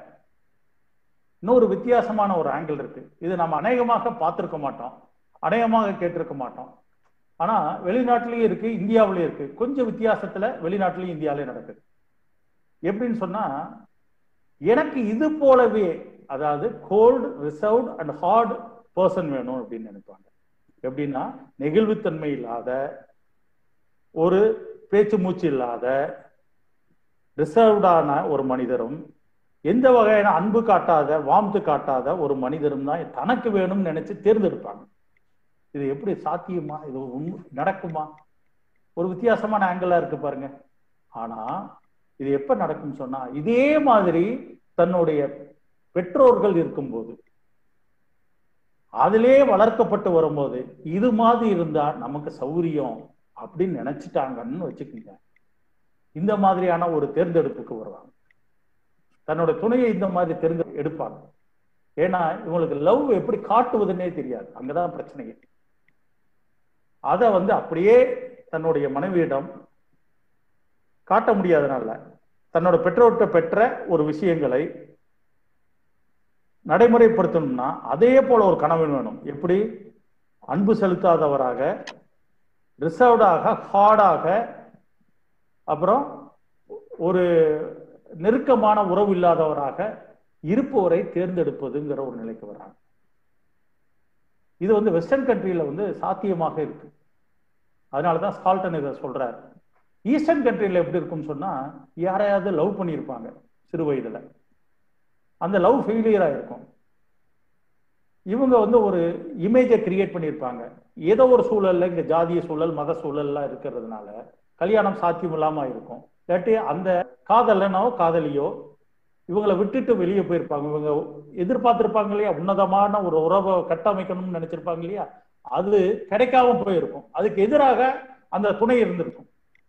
S1: இன்னொரு வித்தியாசமான ஒரு ஆங்கிள் இருக்கு இது நம்ம அநேகமாக பார்த்திருக்க மாட்டோம் அநேகமாக கேட்டிருக்க மாட்டோம் ஆனா வெளிநாட்டிலயும் இருக்கு இந்தியாவிலயும் இருக்கு கொஞ்சம் வித்தியாசத்துல வெளிநாட்டிலயும் இந்தியாவிலயும் நடக்குது எப்படின்னு சொன்னா எனக்கு இது போலவே அதாவது cold reserved and hard person வேணும் அப்படின்னு நினைப்பாங்க எப்படின்னா நெகிழ்வுத்தன்மை இல்லாத ஒரு பேச்சு மூச்சு இல்லாத ரிசர்வ்டான ஒரு மனிதரும் எந்த வகையான அன்பு காட்டாத வாம்த்து காட்டாத ஒரு மனிதரும் தான் தனக்கு வேணும்னு நினைச்சு தேர்ந்தெடுப்பாங்க இது எப்படி சாத்தியமா இது உண்மை நடக்குமா ஒரு வித்தியாசமான ஆங்கிளா இருக்கு பாருங்க ஆனா இது எப்ப நடக்கும் சொன்னா இதே மாதிரி தன்னுடைய பெற்றோர்கள் இருக்கும்போது அதிலே வளர்க்கப்பட்டு வரும்போது இது மாதிரி இருந்தா நமக்கு சௌரியம் அப்படின்னு நினைச்சிட்டாங்கன்னு வச்சுக்கோங்க இந்த மாதிரியான ஒரு தேர்ந்தெடுப்புக்கு வருவாங்க தன்னோட துணையை இந்த மாதிரி தெரிந்து எடுப்பாங்க ஏன்னா இவங்களுக்கு லவ் எப்படி காட்டுவதுன்னே தெரியாது அங்கதான் பிரச்சனையே அதை வந்து அப்படியே தன்னுடைய மனைவியிடம் காட்ட முடியாதனால தன்னோட பெற்றோர்கிட்ட பெற்ற ஒரு விஷயங்களை நடைமுறைப்படுத்தணும்னா அதே போல ஒரு கணவன் வேணும் எப்படி அன்பு செலுத்தாதவராக ரிசர்வ்டாக ஹார்டாக அப்புறம் ஒரு நெருக்கமான உறவு இல்லாதவராக இருப்பவரை தேர்ந்தெடுப்பதுங்கிற ஒரு நிலைக்கு வராங்க இது வந்து வெஸ்டர்ன் கண்ட்ரியில வந்து சாத்தியமாக இருக்கு அதனாலதான் ஸ்கால்டன் இதை சொல்றாரு ஈஸ்டர்ன் கண்ட்ரியில எப்படி இருக்கும்னு சொன்னா யாரையாவது லவ் பண்ணியிருப்பாங்க சிறு வயதுல அந்த லவ் ஃபெயிலியரா இருக்கும் இவங்க வந்து ஒரு இமேஜை கிரியேட் பண்ணியிருப்பாங்க ஏதோ ஒரு சூழல்ல இங்க ஜாதிய சூழல் மத சூழல்லாம் இருக்கிறதுனால கல்யாணம் சாத்தியம் இல்லாம இருக்கும் இல்லாட்டி அந்த காதலனோ காதலியோ இவங்களை விட்டுட்டு வெளியே போயிருப்பாங்க இவங்க எதிர்பார்த்திருப்பாங்க இல்லையா உன்னதமான ஒரு உறவை கட்டமைக்கணும்னு நினைச்சிருப்பாங்க இல்லையா அது கிடைக்காம போயிருக்கும் அதுக்கு எதிராக அந்த துணை இருந்திருக்கும்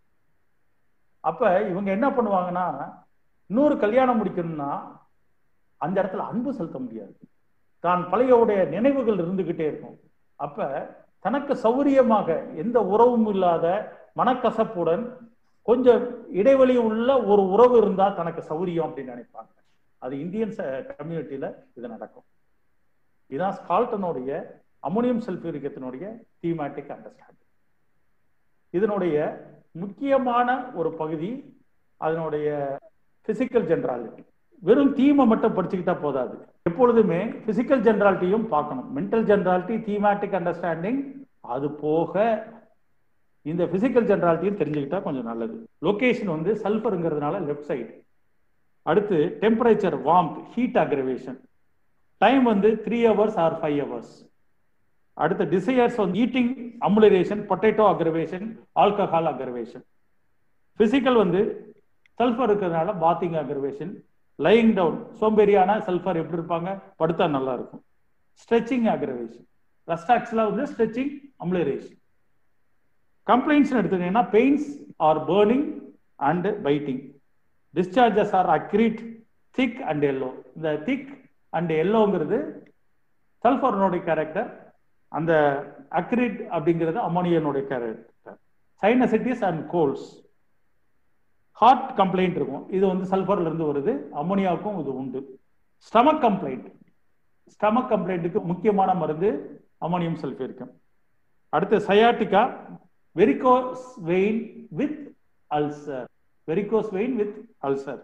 S1: அப்ப இவங்க என்ன பண்ணுவாங்கன்னா இன்னொரு கல்யாணம் முடிக்கணும்னா அந்த இடத்துல அன்பு செலுத்த முடியாது தான் பழையவுடைய நினைவுகள் இருந்துகிட்டே இருக்கும் அப்ப தனக்கு சௌரியமாக எந்த உறவும் இல்லாத மனக்கசப்புடன் கொஞ்சம் இடைவெளி உள்ள ஒரு உறவு இருந்தா தனக்கு சௌரியம் அப்படின்னு நினைப்பாங்க அது இந்தியன் கம்யூனிட்டியில இது நடக்கும் இதுதான் ஸ்கால்டனுடைய அமோனியம் சல்பியூரிக்கத்தினுடைய தீமேட்டிக் அண்டர்ஸ்டாண்டிங் இதனுடைய முக்கியமான ஒரு பகுதி அதனுடைய பிசிக்கல் ஜென்ராலிட்டி வெறும் தீமை மட்டும் படிச்சுக்கிட்டா போதாது எப்பொழுதுமே பிசிக்கல் ஜென்ராலிட்டியும் பார்க்கணும் மென்டல் ஜென்ராலிட்டி தீமேட்டிக் அண்டர்ஸ்டாண்டிங் அது போக இந்த பிசிக்கல் ஜென்ராலிட்டியும் தெரிஞ்சுக்கிட்டா கொஞ்சம் நல்லது லொகேஷன் வந்து சல்ஃபருங்கிறதுனால லெஃப்ட் சைடு அடுத்து temperature warmth heat aggravation time வந்து three hours or five hours அடுத்து டிசையர்ஸ் வந்து eating amelioration potato aggravation alcohol aggravation physical வந்து சல்ஃபர் இருக்கிறதுனால பாத்திங் அக்ரவேஷன் லையிங் டவுன் சோம்பேறியான சல்ஃபர் எப்படி இருப்பாங்க படுத்தா நல்லா இருக்கும் ஸ்ட்ரெச்சிங் அக்ரவேஷன் ரஸ்டாக்ஸ்ல வந்து ஸ்ட்ரெச்சிங் அம்லரேஷன் கம்ப்ளைண்ட்ஸ் எடுத்துட்டீங்கன்னா pains R burning and biting discharges are acrid thick and yellow இந்த திக் அண்ட் எல்லோங்கிறது சல்ஃபர்னுடைய கேரக்டர் அந்த அக்ரிட் அப்படிங்கிறது அமோனியனுடைய character sinusitis and colds heart complaint இருக்கும் இது வந்து சல்ஃபர்ல இருந்து வருது அமோனியாவுக்கும் இது உண்டு ஸ்டமக் கம்ப்ளைண்ட் ஸ்டமக் கம்ப்ளைண்ட்டுக்கு முக்கியமான மருந்து அமோனியம் சல்ஃபேரிக்கம் அடுத்து sciatica varicose vein with ulcer varicose vein with ulcer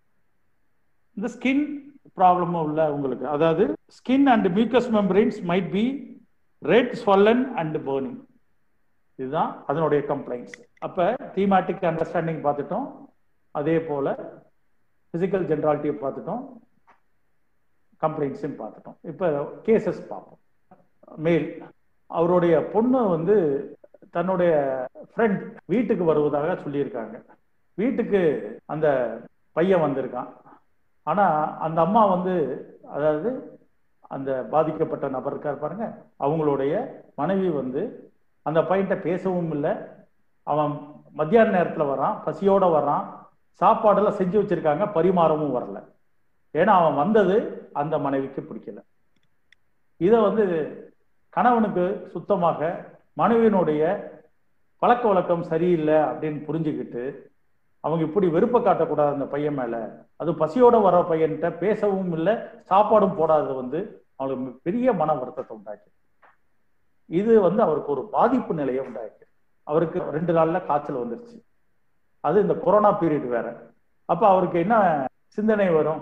S1: இந்த ஸ்கின் ப்ராப்ளமும் உள்ள உங்களுக்கு அதாவது skin and mucous membranes might be red swollen and burning இதுதான் அதனுடைய கம்ப்ளைண்ட்ஸ் அப்ப தீமேட்டிக் அண்டர்ஸ்டாண்டிங் பார்த்துட்டோம் அதே போல பிசிக்கல் ஜென்ராலிட்டியை பார்த்துட்டோம் கம்ப்ளைண்ட்ஸையும் பார்த்துட்டோம் இப்போ கேசஸ் பார்ப்போம் மேல் அவருடைய பொண்ணு வந்து தன்னுடைய ஃப்ரெண்ட் வீட்டுக்கு வருவதாக சொல்லியிருக்காங்க வீட்டுக்கு அந்த பையன் வந்திருக்கான் ஆனா அந்த அம்மா வந்து அதாவது அந்த பாதிக்கப்பட்ட நபர் இருக்கார் பாருங்க அவங்களுடைய மனைவி வந்து அந்த பையன்கிட்ட பேசவும் இல்லை அவன் மத்தியான நேரத்தில் வரான் பசியோட வரான் சாப்பாடெல்லாம் செஞ்சு வச்சிருக்காங்க பரிமாறவும் வரல ஏன்னா அவன் வந்தது அந்த மனைவிக்கு பிடிக்கல இதை வந்து கணவனுக்கு சுத்தமாக மனைவியினுடைய பழக்க வழக்கம் சரியில்லை அப்படின்னு புரிஞ்சுக்கிட்டு அவங்க இப்படி வெறுப்பை காட்டக்கூடாது அந்த பையன் மேல அது பசியோட வர பையன்கிட்ட பேசவும் இல்லை சாப்பாடும் போடாதது வந்து அவங்களுக்கு பெரிய மன வருத்தத்தை உண்டாக்கி இது வந்து அவருக்கு ஒரு பாதிப்பு நிலையை உண்டாக்கி அவருக்கு ரெண்டு நாள்ல காய்ச்சல் வந்துருச்சு அது இந்த கொரோனா பீரியட் வேற அப்ப அவருக்கு என்ன சிந்தனை வரும்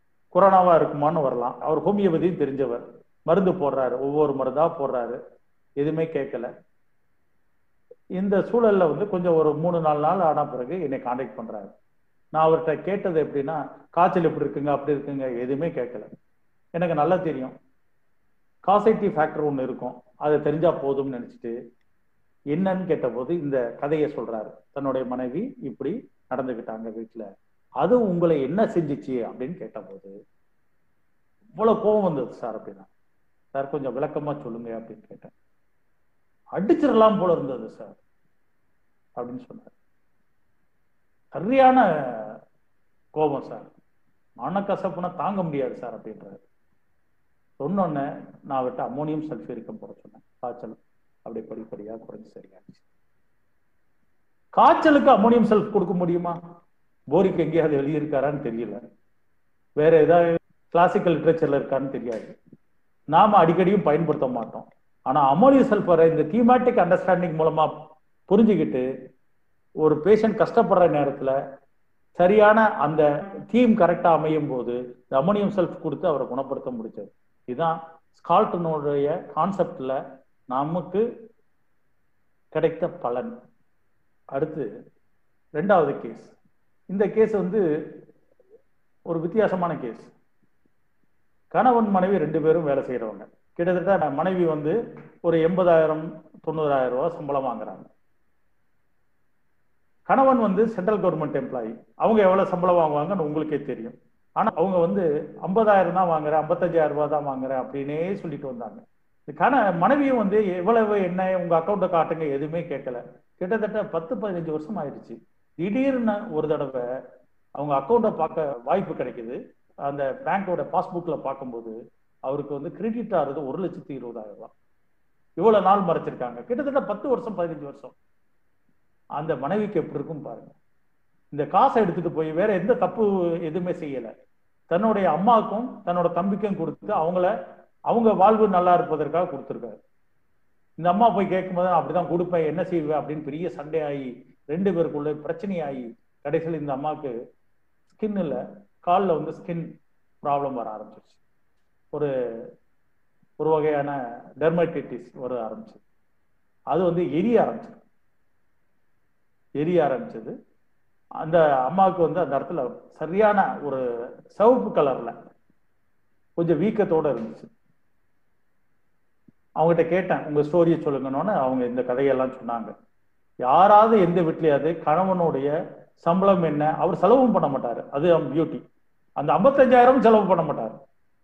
S1: கொரோனாவா இருக்குமான்னு வரலாம் அவர் ஹோமியோபதியும் தெரிஞ்சவர் மருந்து போடுறாரு ஒவ்வொரு மருந்தா போடுறாரு எதுவுமே கேட்கல இந்த சூழல்ல வந்து கொஞ்சம் ஒரு மூணு நாலு நாள் ஆன பிறகு என்னை காண்டாக்ட் பண்றாரு நான் அவர்கிட்ட கேட்டது எப்படின்னா காய்ச்சல் எப்படி இருக்குங்க அப்படி இருக்குங்க எதுவுமே கேட்கல எனக்கு நல்லா தெரியும் காசைட்டி ஃபேக்டர் ஒன்று இருக்கும் அது தெரிஞ்சா போதும்னு நினைச்சிட்டு என்னன்னு கேட்டபோது இந்த கதையை சொல்றாரு தன்னுடைய மனைவி இப்படி நடந்துக்கிட்டாங்க வீட்டுல அது உங்களை என்ன செஞ்சுச்சு அப்படின்னு கேட்டபோது இவ்வளவு கோபம் வந்தது சார் அப்படின்னா சார் கொஞ்சம் விளக்கமா சொல்லுங்க அப்படின்னு கேட்டேன் அடிச்சிடலாம் போல இருந்தது சார் அப்படின்னு சொன்னார் சரியான கோபம் சார் மனக்கசப்புனா தாங்க முடியாது சார் அப்படின்றாரு சொன்னோன்னே நான் அவர்கிட்ட அம்மோனியம் சல்ஃபேரிக்கம் போட சொன்னேன் காய்ச்சல் அப்படியே படிப்படியாக குறைஞ்சு சரியாச்சு காய்ச்சலுக்கு அம்மோனியம் சல்ஃப் கொடுக்க முடியுமா போரிக்கு எங்கேயாவது எழுதியிருக்காரான்னு தெரியல வேற ஏதாவது கிளாசிக்கல் லிட்ரேச்சர்ல இருக்கான்னு தெரியாது நாம அடிக்கடியும் பயன்படுத்த மாட்டோம் ஆனா அமோனியம் சல்ஃபரை இந்த தீமேட்டிக் அண்டர்ஸ்டாண்டிங் மூலமா புரிஞ்சுக்கிட்டு ஒரு பேஷண்ட் கஷ்டப்படுற நேரத்துல சரியான அந்த தீம் கரெக்டா அமையும் போது இந்த அமோனியம் செல்ஃப் கொடுத்து அவரை குணப்படுத்த முடிச்சது இதுதான் ஸ்கால்டனுடைய கான்செப்ட்ல நமக்கு கிடைத்த பலன் அடுத்து ரெண்டாவது கேஸ் இந்த கேஸ் வந்து ஒரு வித்தியாசமான கேஸ் கணவன் மனைவி ரெண்டு பேரும் வேலை செய்யறவங்க கிட்டத்தட்ட மனைவி வந்து ஒரு எண்பதாயிரம் தொண்ணூறாயிரம் ரூபாய் சம்பளம் வாங்குறாங்க கணவன் வந்து சென்ட்ரல் கவர்மெண்ட் எம்ப்ளாயி அவங்க எவ்வளவு சம்பளம் வாங்குவாங்கன்னு உங்களுக்கே தெரியும் ஆனா அவங்க வந்து ஐம்பதாயிரம் தான் வாங்குறேன் ஐம்பத்தஞ்சாயிரம் ரூபாய் தான் வாங்குறேன் அப்படின்னே சொல்லிட்டு வந்தாங்க கண மனைவியும் வந்து எவ்வளவு என்ன உங்க அக்கௌண்ட்டை காட்டுங்க எதுவுமே கேட்கல கிட்டத்தட்ட பத்து பதினஞ்சு வருஷம் ஆயிடுச்சு திடீர்னு ஒரு தடவை அவங்க அக்கௌண்ட்டை பார்க்க வாய்ப்பு கிடைக்குது அந்த பேங்கோட பாஸ்புக்ல பார்க்கும்போது அவருக்கு வந்து கிரெடிட் ஆகுது ஒரு லட்சத்தி இருபதாயிரம் ரூபாய் இவ்வளவு நாள் மறைச்சிருக்காங்க கிட்டத்தட்ட பத்து வருஷம் பதினஞ்சு வருஷம் அந்த மனைவிக்கு எப்படி இருக்கும் பாருங்க இந்த காசை எடுத்துட்டு போய் வேற எந்த தப்பு எதுவுமே செய்யல தன்னுடைய அம்மாவுக்கும் தன்னோட தம்பிக்கும் கொடுத்து அவங்கள அவங்க வாழ்வு நல்லா இருப்பதற்காக கொடுத்துருக்காரு இந்த அம்மா போய் கேட்கும்போது நான் அப்படிதான் கொடுப்பேன் என்ன செய்வேன் அப்படின்னு பெரிய சண்டை ஆகி ரெண்டு பேருக்குள்ள பிரச்சனை ஆகி கடைசியில் இந்த அம்மாவுக்கு ஸ்கின்னில் காலில் வந்து ஸ்கின் ப்ராப்ளம் வர ஆரம்பிச்சிருச்சு ஒரு ஒரு வகையான டெர்மடைட்டிஸ் வர ஆரம்பிச்சது அது வந்து எரிய ஆரம்பிச்சது எரிய ஆரம்பிச்சது அந்த அம்மாவுக்கு வந்து அந்த இடத்துல சரியான ஒரு சிவப்பு கலர்ல கொஞ்சம் வீக்கத்தோட இருந்துச்சு அவங்ககிட்ட கேட்டேன் உங்க ஸ்டோரியை சொல்லுங்கன்னு அவங்க இந்த கதையெல்லாம் சொன்னாங்க யாராவது எந்த வீட்லயாவது கணவனுடைய சம்பளம் என்ன அவர் செலவும் பண்ண மாட்டாரு அது பியூட்டி அந்த ஐம்பத்தஞ்சாயிரம் செலவு பண்ண மாட்டாரு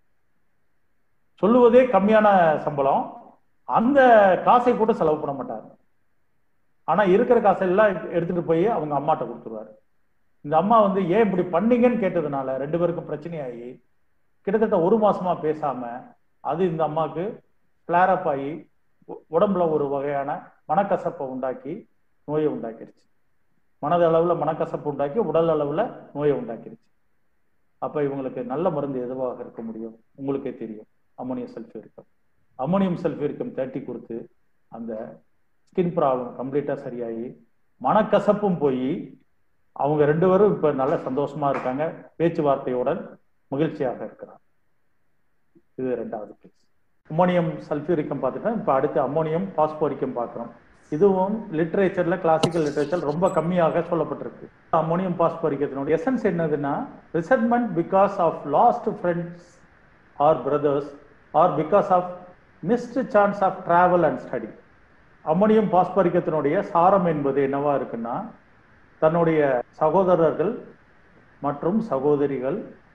S1: சொல்லுவதே கம்மியான சம்பளம் அந்த காசை கூட செலவு பண்ண மாட்டாரு ஆனா இருக்கிற காசை எல்லாம் எடுத்துட்டு போய் அவங்க அம்மாட்ட கொடுத்துருவாரு இந்த அம்மா வந்து ஏன் இப்படி பண்ணீங்கன்னு கேட்டதுனால ரெண்டு பேருக்கும் பிரச்சனையாகி கிட்டத்தட்ட ஒரு மாசமா பேசாம அது இந்த அம்மாவுக்கு பிளாரப் ஆகி உடம்புல ஒரு வகையான மனக்கசப்பை உண்டாக்கி நோயை உண்டாக்கிருச்சு மனது அளவுல மனக்கசப்பு உண்டாக்கி உடல் அளவுல நோயை உண்டாக்கிருச்சு அப்ப இவங்களுக்கு நல்ல மருந்து எதுவாக இருக்க முடியும் உங்களுக்கே தெரியும் ammonium sulphuricum ammonium sulphuricum thirty கொடுத்து அந்த ஸ்கின் ப்ராப்ளம் கம்ப்ளீட்டா சரியாகி மனக்கசப்பும் போய் அவங்க ரெண்டு பேரும் இப்ப நல்ல சந்தோஷமா இருக்காங்க பேச்சுவார்த்தையுடன் மகிழ்ச்சியாக இருக்கிறார் இது ரெண்டாவது கேஸ் அம்மோனியம் சல்ஃபியூரிக்கம் பார்த்துட்டோம் இப்போ அடுத்து அம்மோனியம் பாஸ்போரிக்கம் பார்க்குறோம் இதுவும் லிட்ரேச்சர்ல கிளாசிக்கல் லிட்ரேச்சர் ரொம்ப கம்மியாக சொல்லப்பட்டிருக்கு அம்மோனியம் பாஸ்போரிக்கத்தினுடைய எசன்ஸ் என்னதுன்னா resentment because of lost friends or brothers or because of missed chance of travel and study ammonium பாஸ்பரிக்கத்தினுடைய சாரம் என்பது என்னவா இருக்குன்னா தன்னுடைய சகோதரர்கள் மற்றும் சகோதரிகள்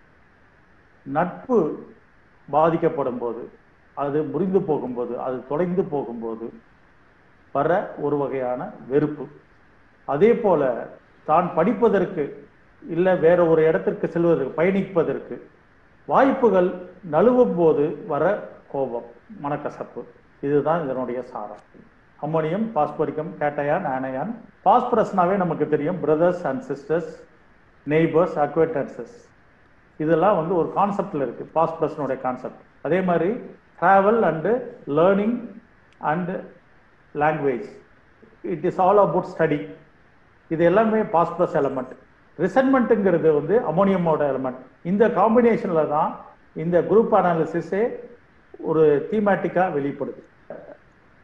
S1: நட்பு பாதிக்கப்படும் போது அது முறிந்து போகும்போது அது தொலைந்து போகும்போது வர ஒரு வகையான வெறுப்பு அதே போல தான் படிப்பதற்கு இல்லை வேற ஒரு இடத்திற்கு செல்வதற்கு பயணிப்பதற்கு வாய்ப்புகள் நழுவும் போது வர கோபம் மனக்கசப்பு இதுதான் இதனுடைய சாரம் அம்மோனியம் பாஸ்பரிக்கம் கேட்டயான் ஆனயான் பாஸ்பரஸ்னாவே நமக்கு தெரியும் brothers and sisters neighbours acquaintances இதெல்லாம் வந்து ஒரு கான்செப்ட்ல இருக்கு பாஸ்பரஸ்னுடைய கான்செப்ட் அதே மாதிரி travel and learning and language it is all about study இது எல்லாமே பாஸ்பரஸ் எலமெண்ட் ரிசன்மெண்ட்டுங்கிறது வந்து அமோனியமோட எலமெண்ட் இந்த காம்பினேஷன்ல தான் இந்த குரூப் அனாலிசிஸே ஒரு தீமேட்டிக்காக வெளிப்படுது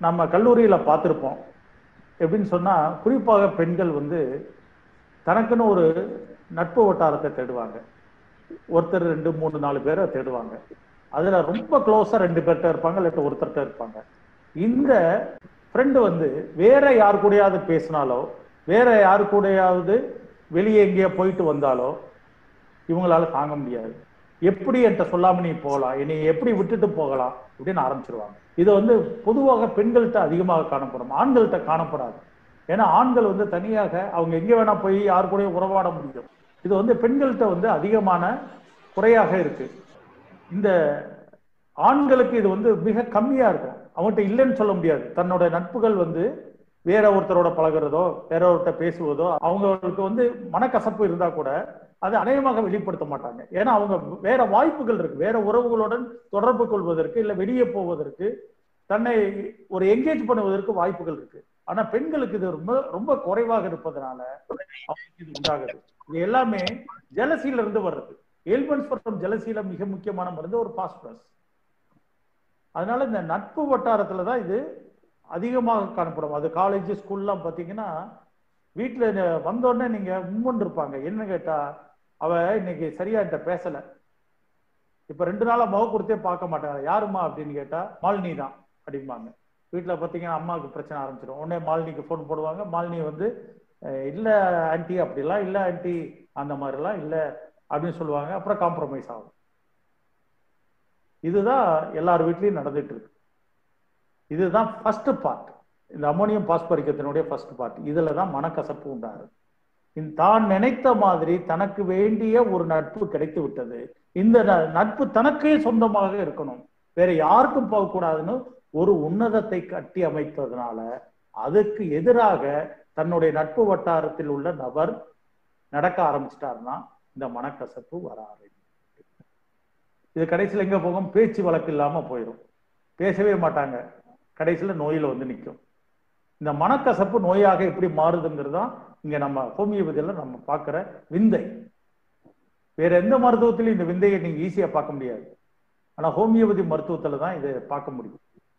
S1: நம்ம கல்லூரியில பார்த்துருப்போம் எப்படின்னு சொன்னா குறிப்பாக பெண்கள் வந்து தனக்குன்னு ஒரு நட்பு வட்டாரத்தை தேடுவாங்க ஒருத்தர் ரெண்டு மூணு நாலு பேரை தேடுவாங்க அதுல ரொம்ப க்ளோஸா ரெண்டு பேர்கிட்ட இருப்பாங்க இல்லாட்ட ஒருத்தர்கிட்ட இருப்பாங்க இந்த ஃப்ரெண்டு வந்து வேற யார் கூடயாவது பேசினாலோ வேற யாரு கூடயாவது வெளியே எங்கேயோ போயிட்டு வந்தாலோ இவங்களால தாங்க முடியாது எப்படி என்கிட்ட சொல்லாம நீ போகலாம் என்னை எப்படி விட்டுட்டு போகலாம் அப்படின்னு ஆரம்பிச்சிருவாங்க இது வந்து பொதுவாக பெண்கள்கிட்ட அதிகமாக காணப்படும் ஆண்கள்கிட்ட காணப்படாது ஏன்னா ஆண்கள் வந்து தனியாக அவங்க எங்க வேணா போய் யார் கூடயும் உறவாட முடியும் இது வந்து பெண்கள்கிட்ட வந்து அதிகமான குறையாக இருக்கு இந்த ஆண்களுக்கு இது வந்து மிக கம்மியா இருக்கும் அவங்ககிட்ட இல்லைன்னு சொல்ல முடியாது தன்னோட நட்புகள் வந்து வேற ஒருத்தரோட பழகுறதோ வேற ஒருத்தர் பேசுவதோ அவங்களுக்கு வந்து மனக்கசப்பு இருந்தா கூட அதை அநேகமாக வெளிப்படுத்த மாட்டாங்க ஏன்னா அவங்க வேற வாய்ப்புகள் இருக்கு வேற உறவுகளுடன் தொடர்பு கொள்வதற்கு இல்ல வெளியே போவதற்கு தன்னை ஒரு என்கேஜ் பண்ணுவதற்கு வாய்ப்புகள் இருக்கு ஆனா பெண்களுக்கு இது ரொம்ப ரொம்ப குறைவாக இருப்பதனால அவங்களுக்கு இது உண்டாகுது இது எல்லாமே ஜலசியில இருந்து வர்றது எல்பன்ஸ் ஃப்ரம் ஜலசியில மிக முக்கியமான மருந்து ஒரு பாஸ்பரஸ் அதனால இந்த நட்பு வட்டாரத்துல தான் இது அதிகமாக காணப்படும் அது காலேஜ் ஸ்கூல்லாம் பார்த்தீங்கன்னா வீட்டில் வந்தோடனே நீங்க உம்மன் இருப்பாங்க என்ன கேட்டா அவ இன்னைக்கு சரியா என்கிட்ட பேசல இப்ப ரெண்டு நாளா முக கொடுத்தே பார்க்க மாட்டாங்க யாருமா அப்படின்னு கேட்டா மாலினி தான் அப்படிம்பாங்க வீட்டில் பார்த்தீங்கன்னா அம்மாவுக்கு பிரச்சனை ஆரம்பிச்சிடும் உடனே மாலினிக்கு ஃபோன் போடுவாங்க மாலினி வந்து இல்ல ஆன்டி அப்படிலாம் இல்ல ஆன்டி அந்த மாதிரிலாம் இல்ல அப்படின்னு சொல்லுவாங்க அப்புறம் காம்ப்ரமைஸ் ஆகும் இதுதான் எல்லார் வீட்லயும் நடந்துட்டு இருக்கு இதுதான் ஃபர்ஸ்ட் பார்ட் இந்த அமோனியம் பாஸ்பரிக்கத்தினுடைய ஃபர்ஸ்ட் பார்ட் இதுல தான் மனக்கசப்பு உண்டாகுது தான் நினைத்த மாதிரி தனக்கு வேண்டிய ஒரு நட்பு கிடைத்து விட்டது இந்த நட்பு தனக்கே சொந்தமாக இருக்கணும் வேற யாருக்கும் போகக்கூடாதுன்னு ஒரு உன்னதத்தை கட்டி அமைத்ததுனால அதுக்கு எதிராக தன்னுடைய நட்பு வட்டாரத்தில் உள்ள நபர் நடக்க ஆரம்பிச்சிட்டாருன்னா இந்த மனக்கசப்பு வர ஆரம்பிக்கும் இது கடைசியில் எங்க போகும் பேச்சு வழக்கு இல்லாம போயிடும் பேசவே மாட்டாங்க கடைசியில் நோயில வந்து நிற்கும் இந்த மனக்கசப்பு நோயாக எப்படி மாறுதுங்கிறது தான் இங்க நம்ம ஹோமியோபதியில நம்ம பார்க்கிற விந்தை வேற எந்த மருத்துவத்திலும் இந்த விந்தையை நீங்க ஈஸியா பார்க்க முடியாது ஆனா ஹோமியோபதி மருத்துவத்துல தான் இதை பார்க்க முடியும்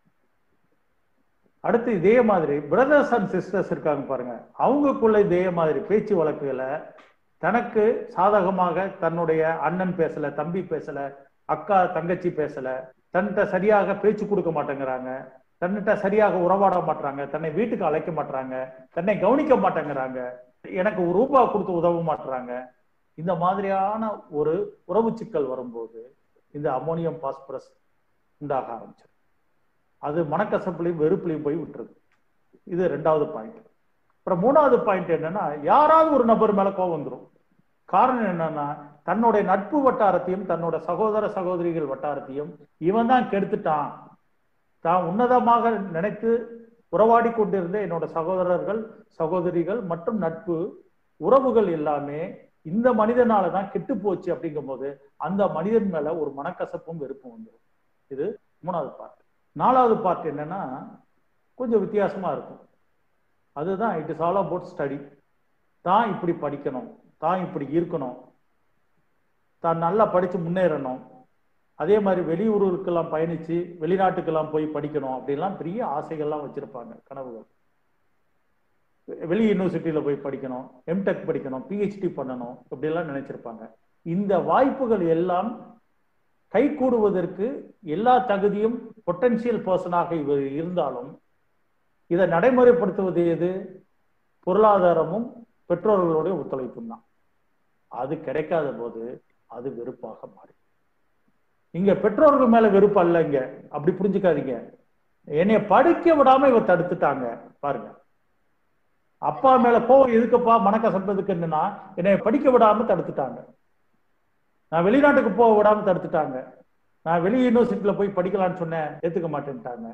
S1: அடுத்து இதே மாதிரி பிரதர்ஸ் அண்ட் சிஸ்டர்ஸ் இருக்காங்க பாருங்க அவங்களுக்குள்ள இதே மாதிரி பேச்சு வழக்குகளை தனக்கு சாதகமாக தன்னுடைய அண்ணன் பேசல தம்பி பேசல அக்கா தங்கச்சி பேசல தன்கிட்ட சரியாக பேச்சு கொடுக்க மாட்டேங்கிறாங்க தன்னிட்ட சரியாக உறவாட மாட்டாங்க தன்னை வீட்டுக்கு அழைக்க மாட்டாங்க தன்னை கவனிக்க மாட்டேங்கிறாங்க எனக்கு ஒரு ரூபாய் கொடுத்து உதவ மாட்டுறாங்க இந்த மாதிரியான ஒரு உறவு சிக்கல் வரும்போது இந்த அமோனியம் பாஸ்பரஸ் உண்டாக ஆரம்பிச்சிடும் அது மனக்கசப்புலையும் வெறுப்புலையும் போய் விட்டுருது இது ரெண்டாவது பாயிண்ட் அப்புறம் மூணாவது பாயிண்ட் என்னன்னா யாராவது ஒரு நபர் மேல கோவம் வந்துடும் காரணம் என்னன்னா தன்னுடைய நட்பு வட்டாரத்தையும் தன்னோட சகோதர சகோதரிகள் வட்டாரத்தையும் இவன் தான் கெடுத்துட்டான் தான் உன்னதமாக நினைத்து உறவாடி கொண்டிருந்த என்னோட சகோதரர்கள் சகோதரிகள் மற்றும் நட்பு உறவுகள் எல்லாமே இந்த மனிதனால தான் கெட்டு போச்சு அப்படிங்கும் போது அந்த மனிதன் மேல ஒரு மனக்கசப்பும் வெறுப்பும் வந்துடும் இது மூணாவது பார்ட் நாலாவது பார்ட் என்னன்னா கொஞ்சம் வித்தியாசமா இருக்கும் அதுதான் it is all about study தான் இப்படி படிக்கணும் தான் இப்படி இருக்கணும் தான் நல்லா படிச்சு முன்னேறணும் அதே மாதிரி வெளியூருக்கெல்லாம் பயணிச்சு வெளிநாட்டுக்கெல்லாம் போய் படிக்கணும் அப்படின்லாம் பெரிய ஆசைகள்லாம் வச்சிருப்பாங்க கனவுகள் வெளி யூனிவர்சிட்டியில போய் படிக்கணும் எம்டெக் படிக்கணும் பிஹெச்டி பண்ணணும் இப்படிலாம் நினைச்சிருப்பாங்க இந்த வாய்ப்புகள் எல்லாம் கை கூடுவதற்கு எல்லா தகுதியும் பொட்டன்சியல் பர்சனாக இவர் இருந்தாலும் இதை நடைமுறைப்படுத்துவது எது பொருளாதாரமும் பெற்றோர்களுடைய ஒத்துழைப்பும் தான் அது கிடைக்காத போது அது வெறுப்பாக மாறி இங்க பெற்றோர்கள் மேல வெறுப்பு அல்ல இங்க அப்படி புரிஞ்சுக்காதீங்க என்னைய படிக்க விடாம இவர் தடுத்துட்டாங்க பாருங்க அப்பா மேல கோவம் எதுக்குப்பா மனக்கசப்பதுக்கு என்னன்னா என்னைய படிக்க விடாம தடுத்துட்டாங்க நான் வெளிநாட்டுக்கு போக விடாம தடுத்துட்டாங்க நான் வெளி யூனிவர்சிட்டியில போய் படிக்கலாம்னு சொன்னேன் ஏத்துக்க மாட்டேன்ட்டாங்க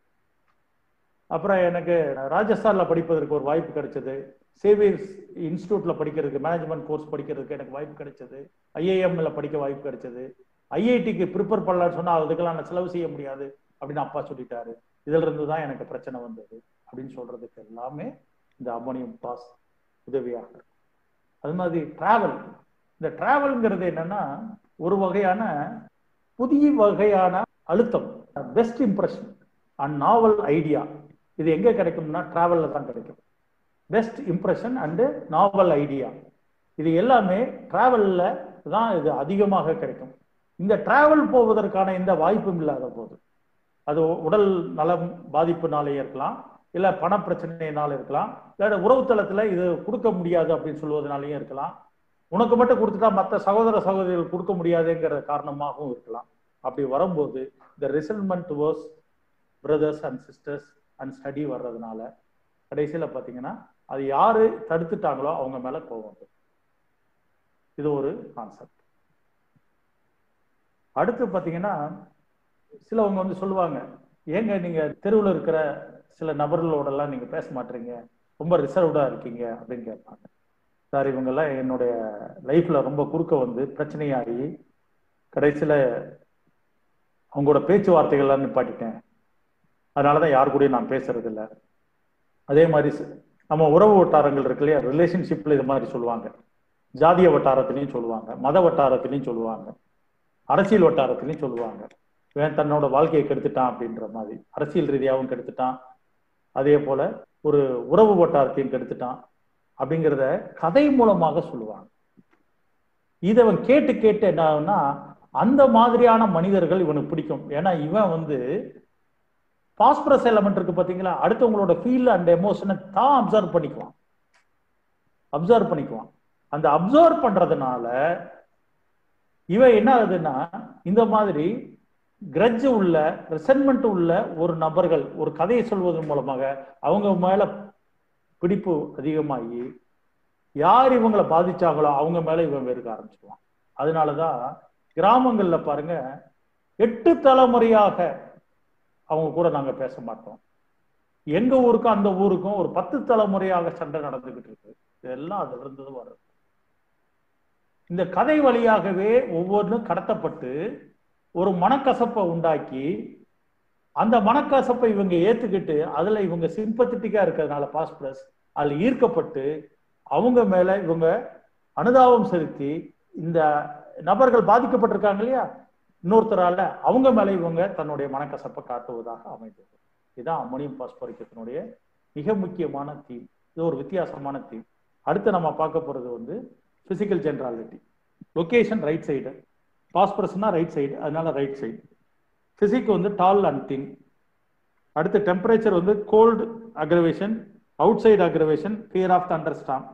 S1: அப்புறம் எனக்கு ராஜஸ்தான்ல படிப்பதற்கு ஒரு வாய்ப்பு கிடைச்சது சேவியர்ஸ் இன்ஸ்டியூட்ல படிக்கிறதுக்கு மேனேஜ்மெண்ட் கோர்ஸ் படிக்கிறதுக்கு எனக்கு வாய்ப்பு கிடைச்சது ஐஏஎம்ல படிக்க வாய்ப்பு கிடைச்சது ஐஐடிக்கு ப்ரிப்பேர் பண்ணலாம்னு சொன்னா அதுக்கெல்லாம் நான் செலவு செய்ய முடியாது அப்படின்னு அப்பா சொல்லிட்டாரு இதுல இருந்து தான் எனக்கு பிரச்சனை வந்தது அப்படின்னு சொல்றதுக்கு எல்லாமே இந்த அமோனியம் பாஸ் உதவியாக இருக்கும் அது மாதிரி டிராவல் இந்த டிராவல்ங்கிறது என்னன்னா ஒரு வகையான புதிய வகையான அழுத்தம் best impression and novel idea இது எங்க கிடைக்கும்னா டிராவல்ல தான் கிடைக்கும் best impression and novel idea இது எல்லாமே டிராவல்ல தான் இது அதிகமாக கிடைக்கும் இந்த டிராவல் போவதற்கான எந்த வாய்ப்பும் இல்லாத போது அது உடல் நலம் பாதிப்புனாலே இருக்கலாம் இல்ல பண பிரச்சனையினால இருக்கலாம் இல்ல உறவுத்தளத்துல இது கொடுக்க முடியாது அப்படின்னு சொல்வதனாலையும் இருக்கலாம் உனக்கு மட்டும் கொடுத்துட்டா மற்ற சகோதர சகோதரிகள் கொடுக்க முடியாதுங்கிற காரணமாகவும் இருக்கலாம் அப்படி வரும்போது இந்த resentment towards brothers and sisters and study வர்றதுனால கடைசியில பாத்தீங்கன்னா அது யாரு தடுத்துட்டாங்களோ அவங்க மேல கோவம் வரும். இது ஒரு கான்செப்ட் அடுத்து பாத்தீங்கன்னா சிலவங்க வந்து சொல்லுவாங்க ஏங்க நீங்க தெருவில் இருக்கிற சில நபர்களோட எல்லாம் நீங்க பேச மாட்டீங்க ரொம்ப ரிசர்வ்டா இருக்கீங்க அப்படின்னு கேட்பாங்க சார் இவங்கெல்லாம் என்னுடைய லைஃப்ல ரொம்ப குறுக்க வந்து பிரச்சனையாகி கடைசியில அவங்களோட பேச்சுவார்த்தைகள்லாம் நிப்பாட்டிட்டேன் அதனாலதான் யாரு கூடயும் நான் பேசுறது இல்லை அதே மாதிரி சி- நம்ம உறவு வட்டாரங்கள் இருக்கு இல்லையா ரிலேஷன்ஷிப்ல இது மாதிரி சொல்லுவாங்க ஜாதிய வட்டாரத்திலையும் சொல்லுவாங்க மத வட்டாரத்திலையும் சொல்லுவாங்க அரசியல் வட்டாரத்திலையும் சொல்லுவாங்க இவன் தன்னோட வாழ்க்கையை கெடுத்துட்டான் அப்படின்ற மாதிரி அரசியல் ரீதியாகவும் கெடுத்துட்டான் அதே போல ஒரு உறவு வட்டாரத்தையும் கெடுத்துட்டான் அப்படிங்கிறத கதை மூலமாக சொல்லுவாங்க இதை அவன் கேட்டு கேட்டு என்ன ஆகும்னா அந்த மாதிரியான மனிதர்கள் இவனுக்கு பிடிக்கும் ஏன்னா இவன் வந்து பாஸ்பரஸ் எலமெண்ட் இருக்கு பாத்தீங்களா அடுத்தவங்களோட ஃபீல் அண்ட் எமோஷனை தான் அப்சர்வ் பண்ணிக்குவான் அப்சர்வ் பண்ணிக்குவான் அந்த அப்சர்வ் பண்றதுனால இவன் என்ன ஆகுதுன்னா இந்த மாதிரி கிரட்ஜ் உள்ள ரெசன்மெண்ட் உள்ள ஒரு நபர்கள் ஒரு கதையை சொல்வதன் மூலமாக அவங்க மேல பிடிப்பு அதிகமாகி யார் இவங்களை பாதிச்சாங்களோ அவங்க மேல இவன் வெறுக்க ஆரம்பிச்சிடுவான் அதனாலதான் கிராமங்கள்ல பாருங்க எட்டு தலைமுறையாக அவங்க கூட நாங்க பேச மாட்டோம் எங்க ஊருக்கும் அந்த ஊருக்கும் ஒரு பத்து தலைமுறையாக சண்டை நடந்துகிட்டு இருக்கு இதெல்லாம் அதுல இருந்து வருது இந்த கதை வழியாகவே ஒவ்வொன்றும் கடத்தப்பட்டு ஒரு மனக்கசப்பை உண்டாக்கி அந்த மனக்கசப்பை இவங்க ஏத்துக்கிட்டு அதுல இவங்க சிம்பத்திட்டிக்கா இருக்கிறதுனால பாஸ்பரஸ் அதுல ஈர்க்கப்பட்டு அவங்க மேல இவங்க அனுதாபம் செலுத்தி இந்த நபர்கள் பாதிக்கப்பட்டிருக்காங்க இல்லையா இன்னொருத்தரால அவங்க மேல இவங்க தன்னுடைய மனக்கசப்பை காட்டுவதாக அமைந்தது இதுதான் அம்மோனியம் பாஸ்பரிக்கத்தினுடைய மிக முக்கியமான தீம் இது ஒரு வித்தியாசமான தீம் அடுத்து நம்ம பார்க்க போறது வந்து physical generality location right side பாஸ்பரஸ்னா ரைட் சைடு அதனால ரைட் சைடு பிசிக் வந்து டால் அண்ட் தின் அடுத்து டெம்பரேச்சர் வந்து cold aggravation outside aggravation fear of thunderstorm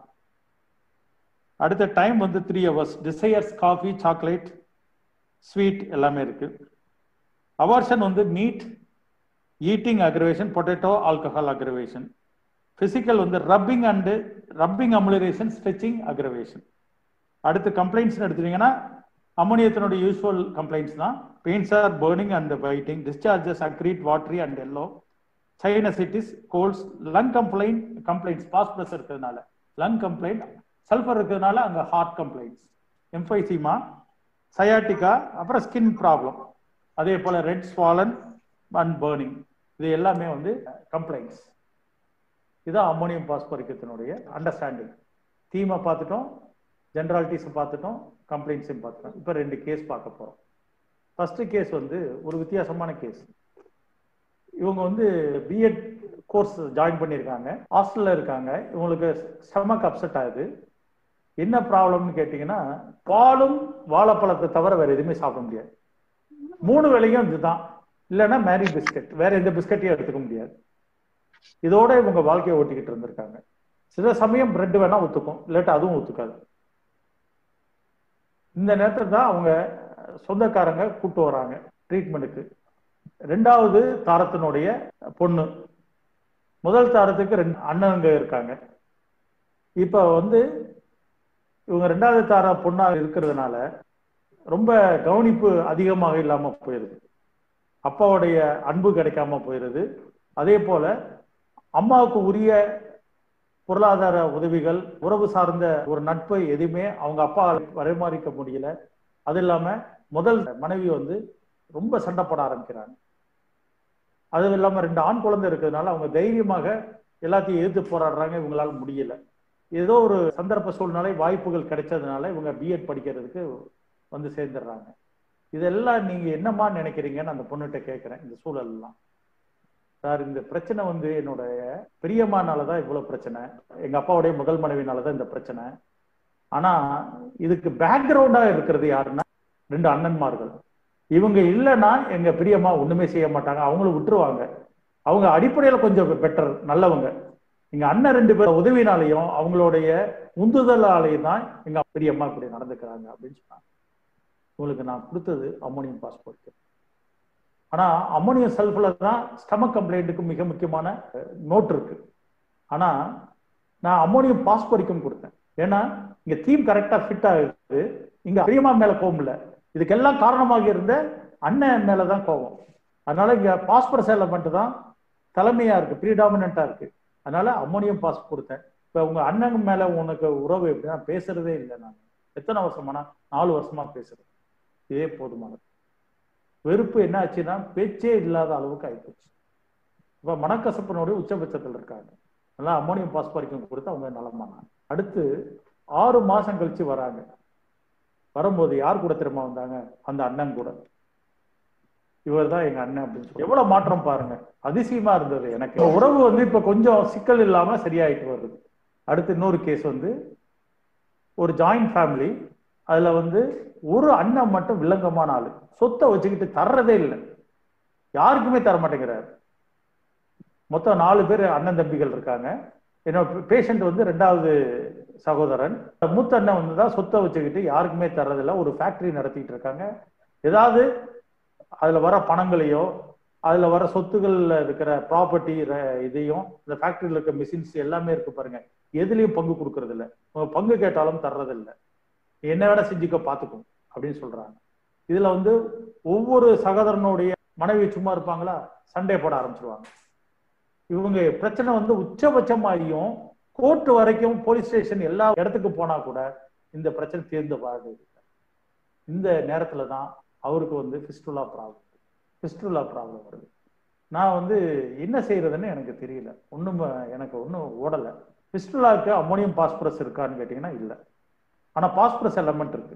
S1: அடுத்த டைம் வந்து three hours desires coffee chocolate sweet எல்லாமே இருக்கு அவார்ஷன் வந்து meat eating aggravation potato alcohol aggravation physical வந்து rubbing and rubbing amelioration stretching aggravation அடுத்து complaints எடுத்துட்டீங்கன்னா அமோனியத்தினுடைய usual complaints தான் pains R burning and biting discharges acrid watery and yellow sinusitis colds lung complaint complaints phosphorus இருக்கிறதுனால lung complaint sulphur இருக்கிறதுனால அங்க heart complaints emphysema sciatica அப்புறம் skin problem அதே போல ரெட் ஸ்வாலன் அண்ட் பேர்னிங் இது எல்லாமே வந்து கம்ப்ளைண்ட்ஸ் இதான் அம்மோனியம் பாஸ்பரிக்கத்தினுடைய அண்டர்ஸ்டாண்டிங் தீமை பார்த்துட்டோம் ஜென்ராலிட்டிஸை பார்த்துட்டோம் கம்ப்ளைண்ட்ஸையும் பார்த்துட்டோம் இப்போ ரெண்டு கேஸ் பார்க்க போகிறோம் ஃபர்ஸ்ட் கேஸ் வந்து ஒரு வித்தியாசமான கேஸ் இவங்க வந்து பிஎட் கோர்ஸ் ஜாயின் பண்ணியிருக்காங்க ஹாஸ்டல்ல இருக்காங்க இவங்களுக்கு ஸ்டமக் அப்செட் ஆகுது என்ன ப்ராப்ளம்னு கேட்டிங்கன்னா பாலும் வாழைப்பழத்தை தவிர வேற எதுவுமே சாப்பிட முடியாது மூணு வேலையும் இதுதான் இல்லைன்னா மேரி பிஸ்கட் வேற எந்த பிஸ்கட்டையும் எடுத்துக்க முடியாது இதோட இவங்க வாழ்க்கையை ஓட்டிக்கிட்டு இருந்திருக்காங்க சில சமயம் பிரெட் வேணா ஒத்துக்கும் இல்லாட்டி அதுவும் ஒத்துக்காது இந்த நேரத்தில் தான் அவங்க சொந்தக்காரங்க கூட்டு வராங்க ட்ரீட்மெண்ட்டுக்கு ரெண்டாவது தாரத்தினுடைய பொண்ணு முதல் தாரத்துக்கு ரெண்டு அண்ணனுங்க இருக்காங்க இப்ப வந்து இவங்க ரெண்டாவது தார பொண்ணா இருக்கிறதுனால ரொம்ப கவனிப்பு அதிகமாக இல்லாம போயிருது அப்பாவுடைய அன்பு கிடைக்காம போயிருது அதே போல அம்மாவுக்கு உரிய பொருளாதார உதவிகள் உறவு சார்ந்த ஒரு நட்பை எதுவுமே அவங்க அப்பா பரிமாறிக்க முடியல அது இல்லாம முதல் மனைவி வந்து ரொம்ப சண்டை போட ஆரம்பிக்கிறாங்க அது இல்லாம ரெண்டு ஆண் குழந்தை இருக்கிறதுனால அவங்க தைரியமாக எல்லாத்தையும் எதிர்த்து போராடுறாங்க இவங்களால முடியல ஏதோ ஒரு சந்தர்ப்ப சூழ்நிலை வாய்ப்புகள் கிடைச்சதுனால இவங்க பிஎட் படிக்கிறதுக்கு வந்து சேர்ந்துடுறாங்க இதெல்லாம் நீங்க என்னமா நினைக்கிறீங்கன்னு அந்த பொண்ணுகிட்ட கேட்கிறேன் இந்த சூழல் எல்லாம் சார் இந்த பிரச்சனை வந்து என்னுடைய பெரியம்மானால தான் இவ்வளவு பிரச்சனை எங்க அப்பாவுடைய முதல் மனைவினால தான் இந்த பிரச்சனை ஆனா இதுக்கு பேக்ரவுண்டா இருக்கிறது யாருன்னா ரெண்டு அண்ணன்மார்கள் இவங்க இல்லைன்னா எங்க பெரியம்மா ஒண்ணுமே செய்ய மாட்டாங்க அவங்களும் விட்டுருவாங்க அவங்க அடிப்படையில கொஞ்சம் பெட்டர் நல்லவங்க எங்க அண்ணன் ரெண்டு பேர் உதவினாலையும் அவங்களுடைய உந்துதலாலையும் தான் எங்க பெரியம்மா இப்படி நடந்துக்கிறாங்க அப்படின்னு சொன்னாங்க உங்களுக்கு நான் கொடுத்தது அம்மோனியம் பாஸ்போர்ட் ஆனா அம்மோனியம் சல்ஃபர்ல தான் ஸ்டமக் கம்ப்ளைண்ட்டுக்கு மிக முக்கியமான நோட் இருக்கு ஆனா நான் அம்மோனியம் பாஸ்போரிக்கும் கொடுத்தேன் ஏன்னா இங்க தீம் கரெக்டா ஃபிட் ஆகுது இங்க பிரியமா மேல கோவம் இல்ல இதுக்கெல்லாம் காரணமாக இருந்த அண்ணன் மேலதான் கோபம் அதனால இங்க பாஸ்பரஸ் எலமெண்ட் தான் தலைமையா இருக்கு ப்ரீடாமினா இருக்கு அதனால அம்மோனியம் பாஸ் கொடுத்தேன் இப்ப உங்க அண்ணன் மேல உனக்கு உறவு எப்படின்னா பேசுறதே இல்லை நான் எத்தனை வருஷமானா நாலு வருஷமா பேசுறேன் இதே போதுமானது வெறுப்பு என்ன ஆச்சுன்னா பேச்சே இல்லாத அளவுக்கு ஆயிப்போச்சு இப்ப மனக்கசப்பினுடைய உச்சபட்சத்தில் இருக்காங்க நல்லா அம்மோனியம் பாஸ்பாரிக்கம் கொடுத்து அவங்க நலமானாங்க அடுத்து ஆறு மாசம் கழிச்சு வராங்க வரும்போது யார் கூட திரும்ப வந்தாங்க அந்த அண்ணன் கூட இவர் தான் எங்க அண்ணன் அப்படின்னு சொல்லி எவ்வளவு மாற்றம் பாருங்க அதிசயமா இருந்தது எனக்கு உறவு வந்து இப்ப கொஞ்சம் சிக்கல் இல்லாம சரியாயிட்டு வருது அடுத்து இன்னொரு கேஸ் வந்து ஒரு ஜாயிண்ட் ஃபேமிலி அதுல வந்து ஒரு அண்ணன் மட்டும் வில்லங்கமான ஆளு சொத்தை வச்சுக்கிட்டு தர்றதே இல்லை யாருக்குமே தர மாட்டேங்கிறாரு மொத்தம் நாலு பேர் அண்ணன் தம்பிகள் இருக்காங்க என்னோட பேஷண்ட் வந்து ரெண்டாவது சகோதரன் மூத்த அண்ணன் வந்து தான் சொத்தை வச்சுக்கிட்டு யாருக்குமே தர்றதில்ல ஒரு ஃபேக்டரி நடத்திட்டு இருக்காங்க ஏதாவது அதுல வர பணங்களையோ அதுல வர சொத்துகள்ல இருக்கிற ப்ராப்பர்ட்டி இதையும் இந்த ஃபேக்டரியில் இருக்க மிஷின்ஸ் எல்லாமே இருக்கு பாருங்க எதுலயும் பங்கு கொடுக்கறது இல்ல பங்கு கேட்டாலும் தர்றதில்ல என்ன வேணா செஞ்சுக்க பாத்துக்கும் அப்படின்னு சொல்றாங்க இதுல வந்து ஒவ்வொரு சகோதரனுடைய மனைவி சும்மா இருப்பாங்களா சண்டே போட ஆரம்பிச்சிருவாங்க இவங்க பிரச்சனை வந்து உச்சபட்சமாகியும் கோர்ட் வரைக்கும் போலீஸ் ஸ்டேஷன் எல்லா இடத்துக்கு போனா கூட இந்த பிரச்சனை தீர்ந்து பாடு இந்த நேரத்துல தான் அவருக்கு வந்து ஃபிஸ்டுலா ப்ராப்ளம் ஃபிஸ்டுலா ப்ராப்ளம் வருது நான் வந்து என்ன செய்யறதுன்னு எனக்கு தெரியல ஒன்றும் எனக்கு ஒன்றும் ஓடலை ஃபிஸ்டுலாவுக்கு அம்மோனியம் பாஸ்பரஸ் இருக்கான்னு கேட்டிங்கன்னா இல்லை ஆனால் பாஸ்பரஸ் எலமெண்ட் இருக்கு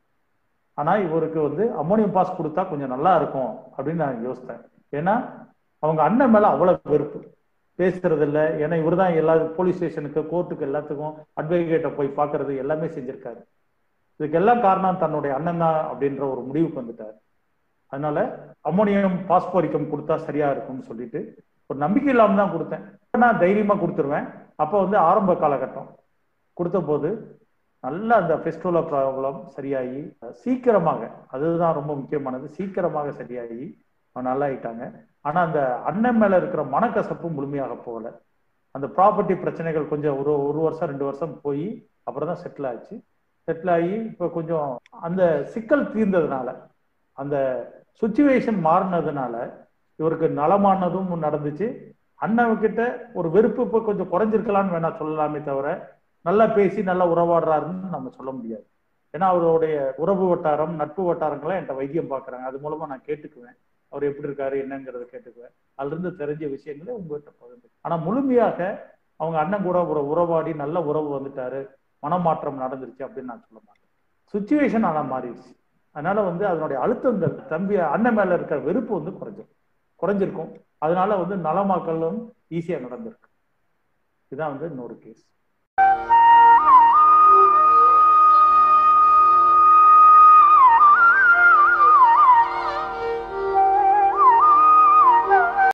S1: ஆனால் இவருக்கு வந்து அம்மோனியம் பாஸ் கொடுத்தா கொஞ்சம் நல்லா இருக்கும் அப்படின்னு நான் யோசித்தேன் ஏன்னா அவங்க அண்ணன் மேலே அவ்வளோ வெறுப்பு பேசுறது இல்லை ஏன்னா இவர் தான் எல்லா போலீஸ் ஸ்டேஷனுக்கு கோர்ட்டுக்கு எல்லாத்துக்கும் அட்வொகேட்டை போய் பார்க்கறது எல்லாமே செஞ்சிருக்காரு இதுக்கு எல்லாம் காரணம் தன்னுடைய அண்ணன் தான் அப்படின்ற ஒரு முடிவுக்கு வந்துட்டார் அதனால அம்மோனியம் பாஸ்போரிக்கம் கொடுத்தா சரியா இருக்கும்னு சொல்லிட்டு ஒரு நம்பிக்கை இல்லாம தான் கொடுத்தேன் நான் தைரியமா கொடுத்துருவேன் அப்போ வந்து ஆரம்ப காலகட்டம் கொடுத்த போது நல்லா அந்த ஃபெஸ்டிவல் ப்ராப்ளம் சரியாகி சீக்கிரமாக அதுதான் ரொம்ப முக்கியமானது சீக்கிரமாக சரியாகி நல்லா ஆயிட்டாங்க ஆனா அந்த அண்ணன் மேல இருக்கிற மனக்கசப்பு முழுமையாக போகல அந்த ப்ராப்பர்ட்டி பிரச்சனைகள் கொஞ்சம் ஒரு ஒரு வருஷம் ரெண்டு வருஷம் போய் அப்புறம் தான் செட்டில் ஆச்சு செட்டில் ஆகி இப்போ கொஞ்சம் அந்த சிக்கல் தீர்ந்ததுனால அந்த சுச்சுவேஷன் மாறினதுனால இவருக்கு நலமானதும் நடந்துச்சு அண்ணன்கிட்ட ஒரு வெறுப்பு இப்போ கொஞ்சம் குறைஞ்சிருக்கலாம்னு வேணா சொல்லலாமே தவிர நல்லா பேசி நல்லா உறவாடுறாருன்னு நம்ம சொல்ல முடியாது ஏன்னா அவருடைய உறவு வட்டாரம் நட்பு வட்டாரங்களை என்கிட்ட வைத்தியம் பார்க்குறாங்க அது மூலமா நான் கேட்டுக்குவேன் அவர் எப்படி இருக்காரு என்னங்கிறத கேட்டுக்குவேன் அதுல இருந்து தெரிஞ்ச விஷயங்களை உங்ககிட்ட பகிர்ந்து ஆனா முழுமையாக அவங்க அண்ணன் கூட ஒரு உறவாடி நல்ல உறவு வந்துட்டாரு மனமாற்றம் நடந்துருச்சு அப்படின்னு நான் சொல்ல மாட்டேன் சுச்சுவேஷன் ஆனா மாறிடுச்சு அதனால வந்து அதனுடைய அழுத்தங்கள் தம்பி அண்ணன் மேல இருக்கிற வெறுப்பு வந்து குறைஞ்சிருக்கும் குறைஞ்சிருக்கும் அதனால வந்து நலமாக்கலும் ஈஸியா நடந்திருக்கு இதுதான் வந்து இன்னொரு கேஸ்